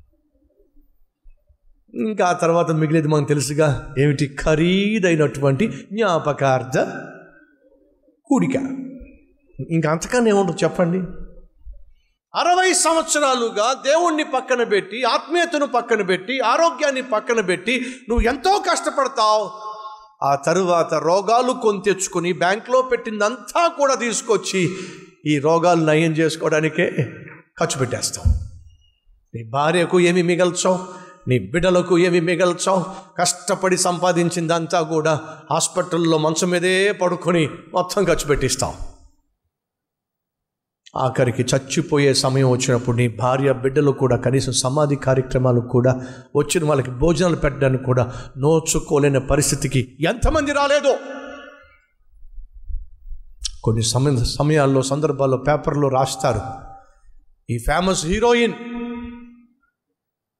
ఇంకా ఆ తర్వాత మిగిలిది మనకు తెలుసుగా ఏమిటి ఖరీదైనటువంటి జ్ఞాపకార్థ కూడిక ఇంకా అంతకన్నా ఏముంటుంది చెప్పండి అరవై సంవత్సరాలుగా దేవుణ్ణి పక్కన పెట్టి ఆత్మీయతను పక్కన పెట్టి ఆరోగ్యాన్ని పక్కన పెట్టి నువ్వు ఎంతో కష్టపడతావు ఆ తరువాత రోగాలు కొని తెచ్చుకొని బ్యాంక్లో పెట్టిందంతా కూడా తీసుకొచ్చి ఈ రోగాలు నయం చేసుకోవడానికే ఖర్చు పెట్టేస్తావు నీ భార్యకు ఏమి మిగల్చావు నీ బిడ్డలకు ఏమి మిగల్చావు కష్టపడి సంపాదించిందంతా కూడా హాస్పిటల్లో మంచం మీదే పడుకొని మొత్తం ఖర్చు పెట్టిస్తావు ఆఖరికి చచ్చిపోయే సమయం వచ్చినప్పుడు నీ భార్య బిడ్డలు కూడా కనీసం సమాధి కార్యక్రమాలు కూడా వచ్చిన వాళ్ళకి భోజనాలు పెట్టడానికి కూడా నోచుకోలేని పరిస్థితికి ఎంతమంది రాలేదో కొన్ని సమయ సమయాల్లో సందర్భాల్లో పేపర్లో రాస్తారు ఈ ఫేమస్ హీరోయిన్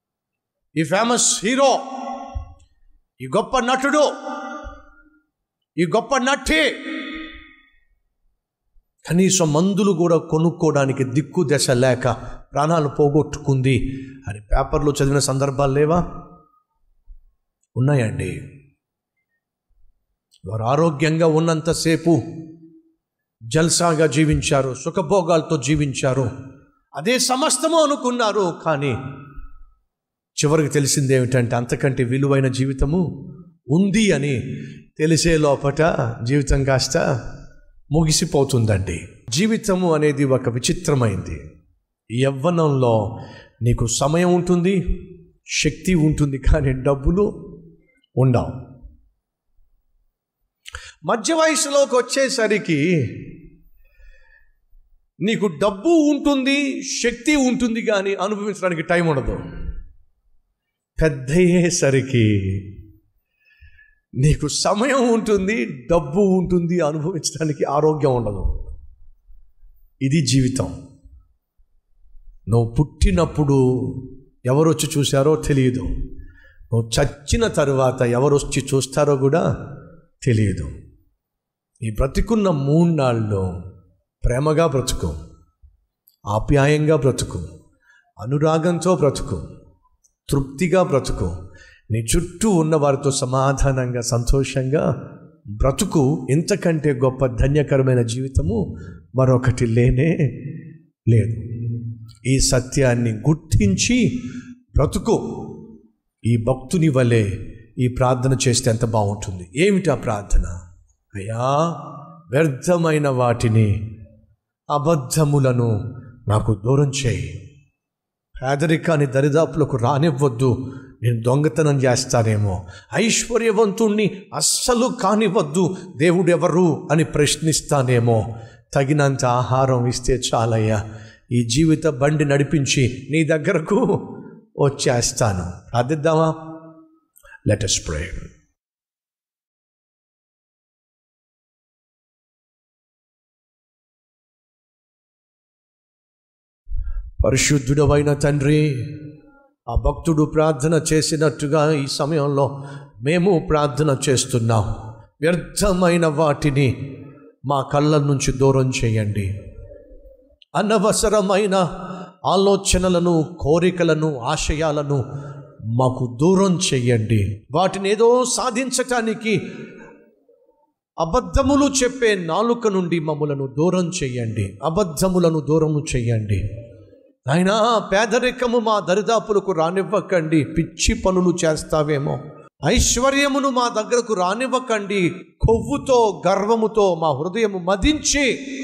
ఈ ఫేమస్ హీరో ఈ గొప్ప నటుడు ఈ గొప్ప నట్టే కనీసం మందులు కూడా కొనుక్కోవడానికి దిక్కు దశ లేక ప్రాణాలు పోగొట్టుకుంది అని పేపర్లో చదివిన సందర్భాలు లేవా ఉన్నాయండి వారు ఆరోగ్యంగా ఉన్నంతసేపు జల్సాగా జీవించారు సుఖభోగాలతో జీవించారు అదే సమస్తము అనుకున్నారు కానీ చివరికి తెలిసింది ఏమిటంటే అంతకంటే విలువైన జీవితము ఉంది అని తెలిసే లోపట జీవితం కాస్త ముగిసిపోతుందండి జీవితము అనేది ఒక విచిత్రమైంది ఈ యవ్వనంలో నీకు సమయం ఉంటుంది శక్తి ఉంటుంది కానీ డబ్బులు ఉండవు మధ్య వయసులోకి వచ్చేసరికి నీకు డబ్బు ఉంటుంది శక్తి ఉంటుంది కానీ అనుభవించడానికి టైం ఉండదు పెద్ద అయ్యేసరికి నీకు సమయం ఉంటుంది డబ్బు ఉంటుంది అనుభవించడానికి ఆరోగ్యం ఉండదు ఇది జీవితం నువ్వు పుట్టినప్పుడు ఎవరు వచ్చి చూశారో తెలియదు నువ్వు చచ్చిన తరువాత ఎవరు వచ్చి చూస్తారో కూడా తెలియదు ఈ బ్రతికున్న మూడు నాళ్ళు ప్రేమగా బ్రతుకు ఆప్యాయంగా బ్రతుకు అనురాగంతో బ్రతుకు తృప్తిగా బ్రతుకు నీ చుట్టూ ఉన్న వారితో సమాధానంగా సంతోషంగా బ్రతుకు ఇంతకంటే గొప్ప ధన్యకరమైన జీవితము మరొకటి లేనే లేదు ఈ సత్యాన్ని గుర్తించి బ్రతుకు ఈ భక్తుని వలె ఈ ప్రార్థన చేస్తే ఎంత బాగుంటుంది ఏమిటి ఆ ప్రార్థన అయ్యా వ్యర్థమైన వాటిని అబద్ధములను నాకు దూరం చేయి పేదరికాన్ని దరిదాపులకు రానివ్వద్దు నేను దొంగతనం చేస్తానేమో ఐశ్వర్యవంతుణ్ణి అస్సలు కానివ్వద్దు దేవుడెవరు అని ప్రశ్నిస్తానేమో తగినంత ఆహారం ఇస్తే చాలయ్యా ఈ జీవిత బండి నడిపించి నీ దగ్గరకు వచ్చేస్తాను ప్రార్థిద్దామా లెటస్ ప్రే పరిశుద్ధుడవైన తండ్రి ఆ భక్తుడు ప్రార్థన చేసినట్టుగా ఈ సమయంలో మేము ప్రార్థన చేస్తున్నాం వ్యర్థమైన వాటిని మా కళ్ళ నుంచి దూరం చేయండి అనవసరమైన ఆలోచనలను కోరికలను ఆశయాలను మాకు దూరం చేయండి వాటిని ఏదో సాధించటానికి అబద్ధములు చెప్పే నాలుక నుండి మమ్మలను దూరం చేయండి అబద్ధములను దూరము చేయండి అయినా పేదరికము మా దరిదాపులకు రానివ్వకండి పిచ్చి పనులు చేస్తావేమో ఐశ్వర్యమును మా దగ్గరకు రానివ్వకండి కొవ్వుతో గర్వముతో మా హృదయము మదించి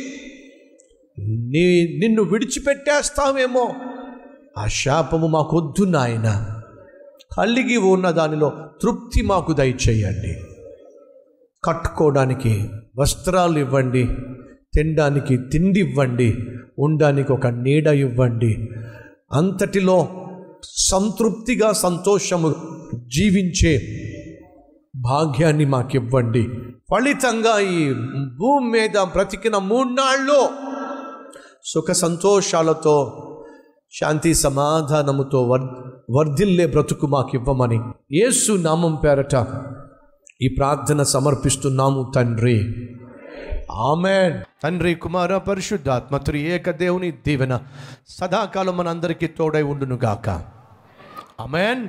నీ నిన్ను విడిచిపెట్టేస్తావేమో ఆ శాపము మాకొద్దు నాయన కలిగి ఉన్న దానిలో తృప్తి మాకు దయచేయండి కట్టుకోవడానికి వస్త్రాలు ఇవ్వండి తినడానికి తిండి ఇవ్వండి ఉండడానికి ఒక నీడ ఇవ్వండి అంతటిలో సంతృప్తిగా సంతోషము జీవించే భాగ్యాన్ని మాకివ్వండి ఫలితంగా ఈ భూమి మీద బ్రతికిన మూడ్నాళ్ళు సుఖ సంతోషాలతో శాంతి సమాధానముతో వర్ వర్ధిల్లే బ్రతుకు మాకివ్వమని యేసు నామం పేరట ఈ ప్రార్థన సమర్పిస్తున్నాము తండ్రి ఆమెన్ తండ్రి కుమార పరిశుద్ధాత్మ త్రి ఏక దేవుని దీవెన సదాకాలం మనందరికీ తోడై ఉండును గాక ఆమెన్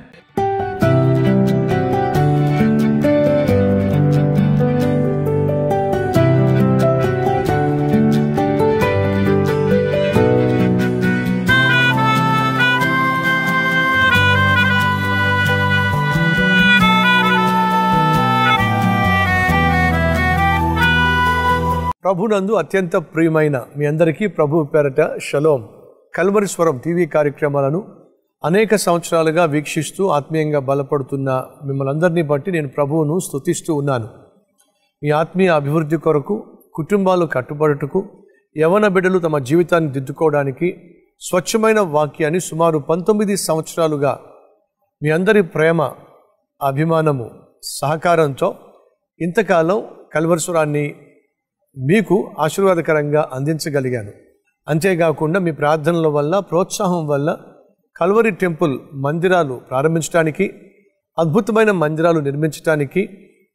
ప్రభునందు అత్యంత ప్రియమైన మీ అందరికీ ప్రభు పేరట షలోం కల్వరి స్వరం టీవీ కార్యక్రమాలను అనేక సంవత్సరాలుగా వీక్షిస్తూ ఆత్మీయంగా బలపడుతున్న మిమ్మల్ని అందరినీ బట్టి నేను ప్రభువును స్తుతిస్తూ ఉన్నాను మీ ఆత్మీయ అభివృద్ధి కొరకు కుటుంబాలు కట్టుబడుటకు యవన బిడ్డలు తమ జీవితాన్ని దిద్దుకోవడానికి స్వచ్ఛమైన వాక్యాన్ని సుమారు పంతొమ్మిది సంవత్సరాలుగా మీ అందరి ప్రేమ అభిమానము సహకారంతో ఇంతకాలం కల్వరస్వరాన్ని మీకు ఆశీర్వాదకరంగా అందించగలిగాను అంతేకాకుండా మీ ప్రార్థనల వల్ల ప్రోత్సాహం వల్ల కల్వరి టెంపుల్ మందిరాలు ప్రారంభించడానికి అద్భుతమైన మందిరాలు నిర్మించడానికి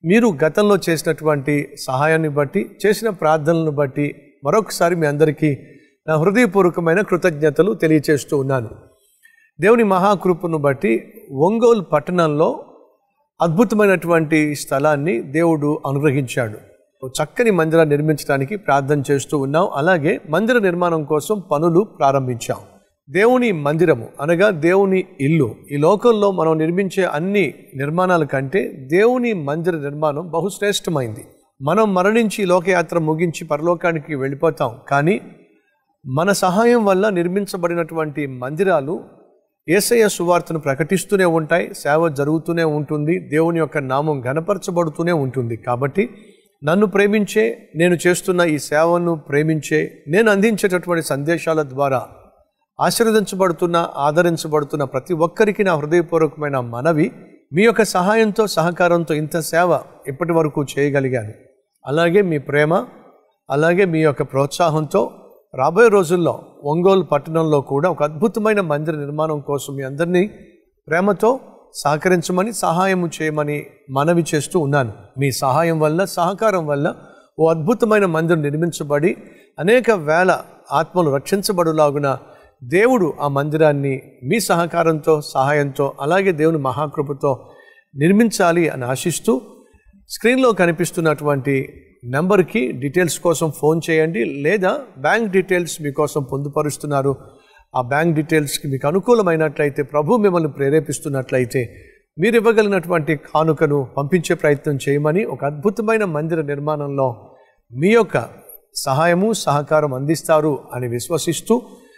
మీరు గతంలో చేసినటువంటి సహాయాన్ని బట్టి చేసిన ప్రార్థనలను బట్టి మరొకసారి మీ అందరికీ నా హృదయపూర్వకమైన కృతజ్ఞతలు తెలియచేస్తూ ఉన్నాను దేవుని మహాకృపను బట్టి ఒంగోలు పట్టణంలో అద్భుతమైనటువంటి స్థలాన్ని దేవుడు అనుగ్రహించాడు ఓ చక్కని మందిరం నిర్మించడానికి ప్రార్థన చేస్తూ ఉన్నాం అలాగే మందిర నిర్మాణం కోసం పనులు ప్రారంభించాం దేవుని మందిరము అనగా దేవుని ఇల్లు ఈ లోకంలో మనం నిర్మించే అన్ని నిర్మాణాల కంటే దేవుని మందిర నిర్మాణం బహుశ్రేష్టమైంది మనం మరణించి ఈ లోకయాత్ర ముగించి పరలోకానికి వెళ్ళిపోతాం కానీ మన సహాయం వల్ల నిర్మించబడినటువంటి మందిరాలు ఏసయ్య సువార్తను ప్రకటిస్తూనే ఉంటాయి సేవ జరుగుతూనే ఉంటుంది దేవుని యొక్క నామం గనపరచబడుతూనే ఉంటుంది కాబట్టి నన్ను ప్రేమించే నేను చేస్తున్న ఈ సేవను ప్రేమించే నేను అందించేటటువంటి సందేశాల ద్వారా ఆశీర్వదించబడుతున్న ఆదరించబడుతున్న ప్రతి ఒక్కరికి నా హృదయపూర్వకమైన మనవి మీ యొక్క సహాయంతో సహకారంతో ఇంత సేవ ఇప్పటి వరకు చేయగలిగాను అలాగే మీ ప్రేమ అలాగే మీ యొక్క ప్రోత్సాహంతో రాబోయే రోజుల్లో ఒంగోలు పట్టణంలో కూడా ఒక అద్భుతమైన మందిర నిర్మాణం కోసం మీ అందరినీ ప్రేమతో సహకరించమని సహాయం చేయమని మనవి చేస్తూ ఉన్నాను మీ సహాయం వల్ల సహకారం వల్ల ఓ అద్భుతమైన మందిరం నిర్మించబడి అనేక వేల ఆత్మలు రక్షించబడులాగున దేవుడు ఆ మందిరాన్ని మీ సహకారంతో సహాయంతో అలాగే దేవుని మహాకృపతో నిర్మించాలి అని ఆశిస్తూ స్క్రీన్లో కనిపిస్తున్నటువంటి నెంబర్కి డీటెయిల్స్ కోసం ఫోన్ చేయండి లేదా బ్యాంక్ డీటెయిల్స్ మీకోసం పొందుపరుస్తున్నారు ఆ బ్యాంక్ డీటెయిల్స్కి మీకు అనుకూలమైనట్లయితే ప్రభు మిమ్మల్ని ప్రేరేపిస్తున్నట్లయితే మీరు ఇవ్వగలిగినటువంటి కానుకను పంపించే ప్రయత్నం చేయమని ఒక అద్భుతమైన మందిర నిర్మాణంలో మీ యొక్క సహాయము సహకారం అందిస్తారు అని విశ్వసిస్తూ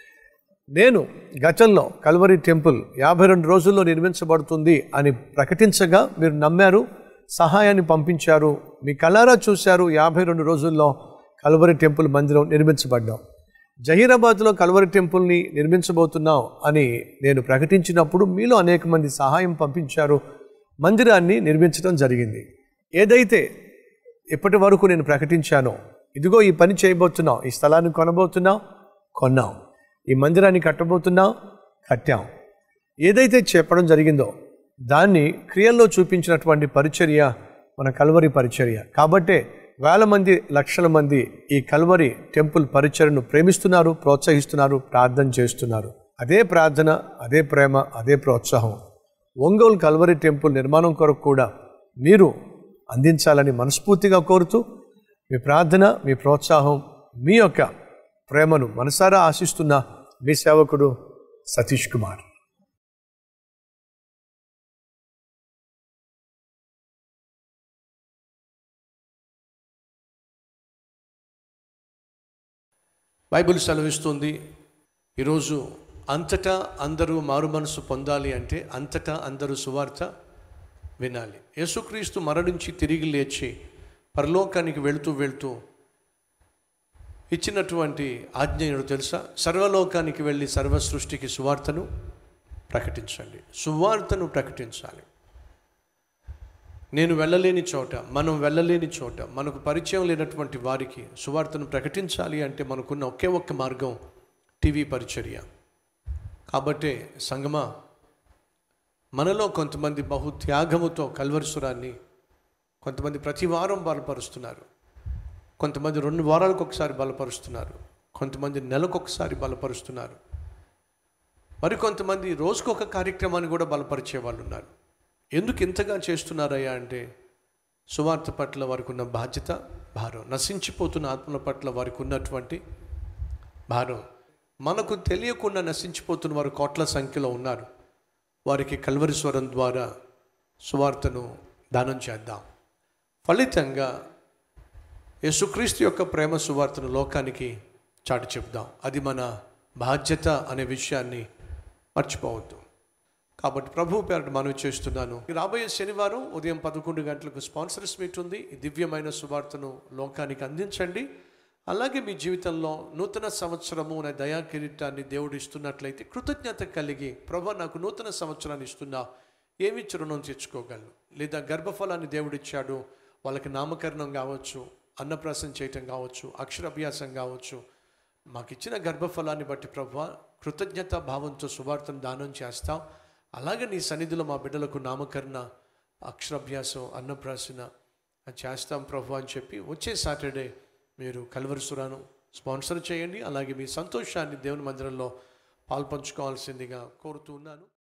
నేను గతంలో కల్వరి టెంపుల్ యాభై రెండు రోజుల్లో నిర్మించబడుతుంది అని ప్రకటించగా మీరు నమ్మారు సహాయాన్ని పంపించారు మీ కలారా చూశారు యాభై రెండు రోజుల్లో కల్వరి టెంపుల్ మందిరం నిర్మించబడ్డాం జహీరాబాద్లో కల్వరి టెంపుల్ని నిర్మించబోతున్నాం అని నేను ప్రకటించినప్పుడు మీలో అనేక మంది సహాయం పంపించారు మందిరాన్ని నిర్మించడం జరిగింది ఏదైతే ఇప్పటి వరకు నేను ప్రకటించానో ఇదిగో ఈ పని చేయబోతున్నాం ఈ స్థలాన్ని కొనబోతున్నాం కొన్నాం ఈ మందిరాన్ని కట్టబోతున్నాం కట్టాం ఏదైతే చెప్పడం జరిగిందో దాన్ని క్రియల్లో చూపించినటువంటి పరిచర్య మన కల్వరి పరిచర్య కాబట్టే వేల మంది లక్షల మంది ఈ కల్వరి టెంపుల్ పరిచర్ను ప్రేమిస్తున్నారు ప్రోత్సహిస్తున్నారు ప్రార్థన చేస్తున్నారు అదే ప్రార్థన అదే ప్రేమ అదే ప్రోత్సాహం ఒంగోలు కల్వరి టెంపుల్ నిర్మాణం కొరకు కూడా మీరు అందించాలని మనస్ఫూర్తిగా కోరుతూ మీ ప్రార్థన మీ ప్రోత్సాహం మీ యొక్క ప్రేమను మనసారా ఆశిస్తున్న మీ సేవకుడు సతీష్ కుమార్ బైబిల్ సెలవిస్తుంది ఈరోజు అంతటా అందరూ మారు మనసు పొందాలి అంటే అంతటా అందరూ సువార్త వినాలి యేసుక్రీస్తు మరణించి తిరిగి లేచి పరలోకానికి వెళుతూ వెళుతూ ఇచ్చినటువంటి ఆజ్ఞ ఏంటో తెలుసా సర్వలోకానికి వెళ్ళి సర్వ సృష్టికి సువార్తను ప్రకటించండి సువార్తను ప్రకటించాలి నేను వెళ్ళలేని చోట మనం వెళ్ళలేని చోట మనకు పరిచయం లేనటువంటి వారికి సువార్తను ప్రకటించాలి అంటే మనకున్న ఒకే ఒక్క మార్గం టీవీ పరిచర్య కాబట్టి సంగమా మనలో కొంతమంది బహు త్యాగముతో కల్వరిసురాన్ని కొంతమంది ప్రతి వారం బలపరుస్తున్నారు కొంతమంది రెండు వారాలకు ఒకసారి బలపరుస్తున్నారు కొంతమంది నెలకు ఒకసారి బలపరుస్తున్నారు మరి కొంతమంది రోజుకొక కార్యక్రమాన్ని కూడా బలపరిచే వాళ్ళు ఉన్నారు ఎందుకు ఇంతగా చేస్తున్నారయ్యా అంటే సువార్త పట్ల వారికి ఉన్న బాధ్యత భారం నశించిపోతున్న ఆత్మల పట్ల వారికి ఉన్నటువంటి భారం మనకు తెలియకుండా నశించిపోతున్న వారు కోట్ల సంఖ్యలో ఉన్నారు వారికి కల్వరి స్వరం ద్వారా సువార్తను దానం చేద్దాం ఫలితంగా యేసుక్రీస్తు యొక్క ప్రేమ సువార్తను లోకానికి చాటి చెప్దాం అది మన బాధ్యత అనే విషయాన్ని మర్చిపోవద్దు కాబట్టి ప్రభు పేరట మనవి చేస్తున్నాను ఈ రాబోయే శనివారం ఉదయం పదకొండు గంటలకు స్పాన్సర్స్ మీట్ ఉంది ఈ దివ్యమైన సువార్తను లోకానికి అందించండి అలాగే మీ జీవితంలో నూతన సంవత్సరము అనే దయా కిరీటాన్ని దేవుడు ఇస్తున్నట్లయితే కృతజ్ఞత కలిగి ప్రభు నాకు నూతన సంవత్సరాన్ని ఇస్తున్నా ఏమి రుణం తెచ్చుకోగలను లేదా గర్భఫలాన్ని దేవుడిచ్చాడు వాళ్ళకి నామకరణం కావచ్చు అన్నప్రాసం చేయటం కావచ్చు అక్షరాభ్యాసం కావచ్చు మాకు ఇచ్చిన గర్భఫలాన్ని బట్టి ప్రభు కృతజ్ఞత భావంతో సువార్తను దానం చేస్తాం అలాగే నీ సన్నిధిలో మా బిడ్డలకు నామకరణ అక్షరాభ్యాసం అన్నప్రాసన అది చేస్తాం ప్రభు అని చెప్పి వచ్చే సాటర్డే మీరు కల్వరిసురాను స్పాన్సర్ చేయండి అలాగే మీ సంతోషాన్ని దేవుని మందిరంలో పాల్పంచుకోవాల్సిందిగా కోరుతూ ఉన్నాను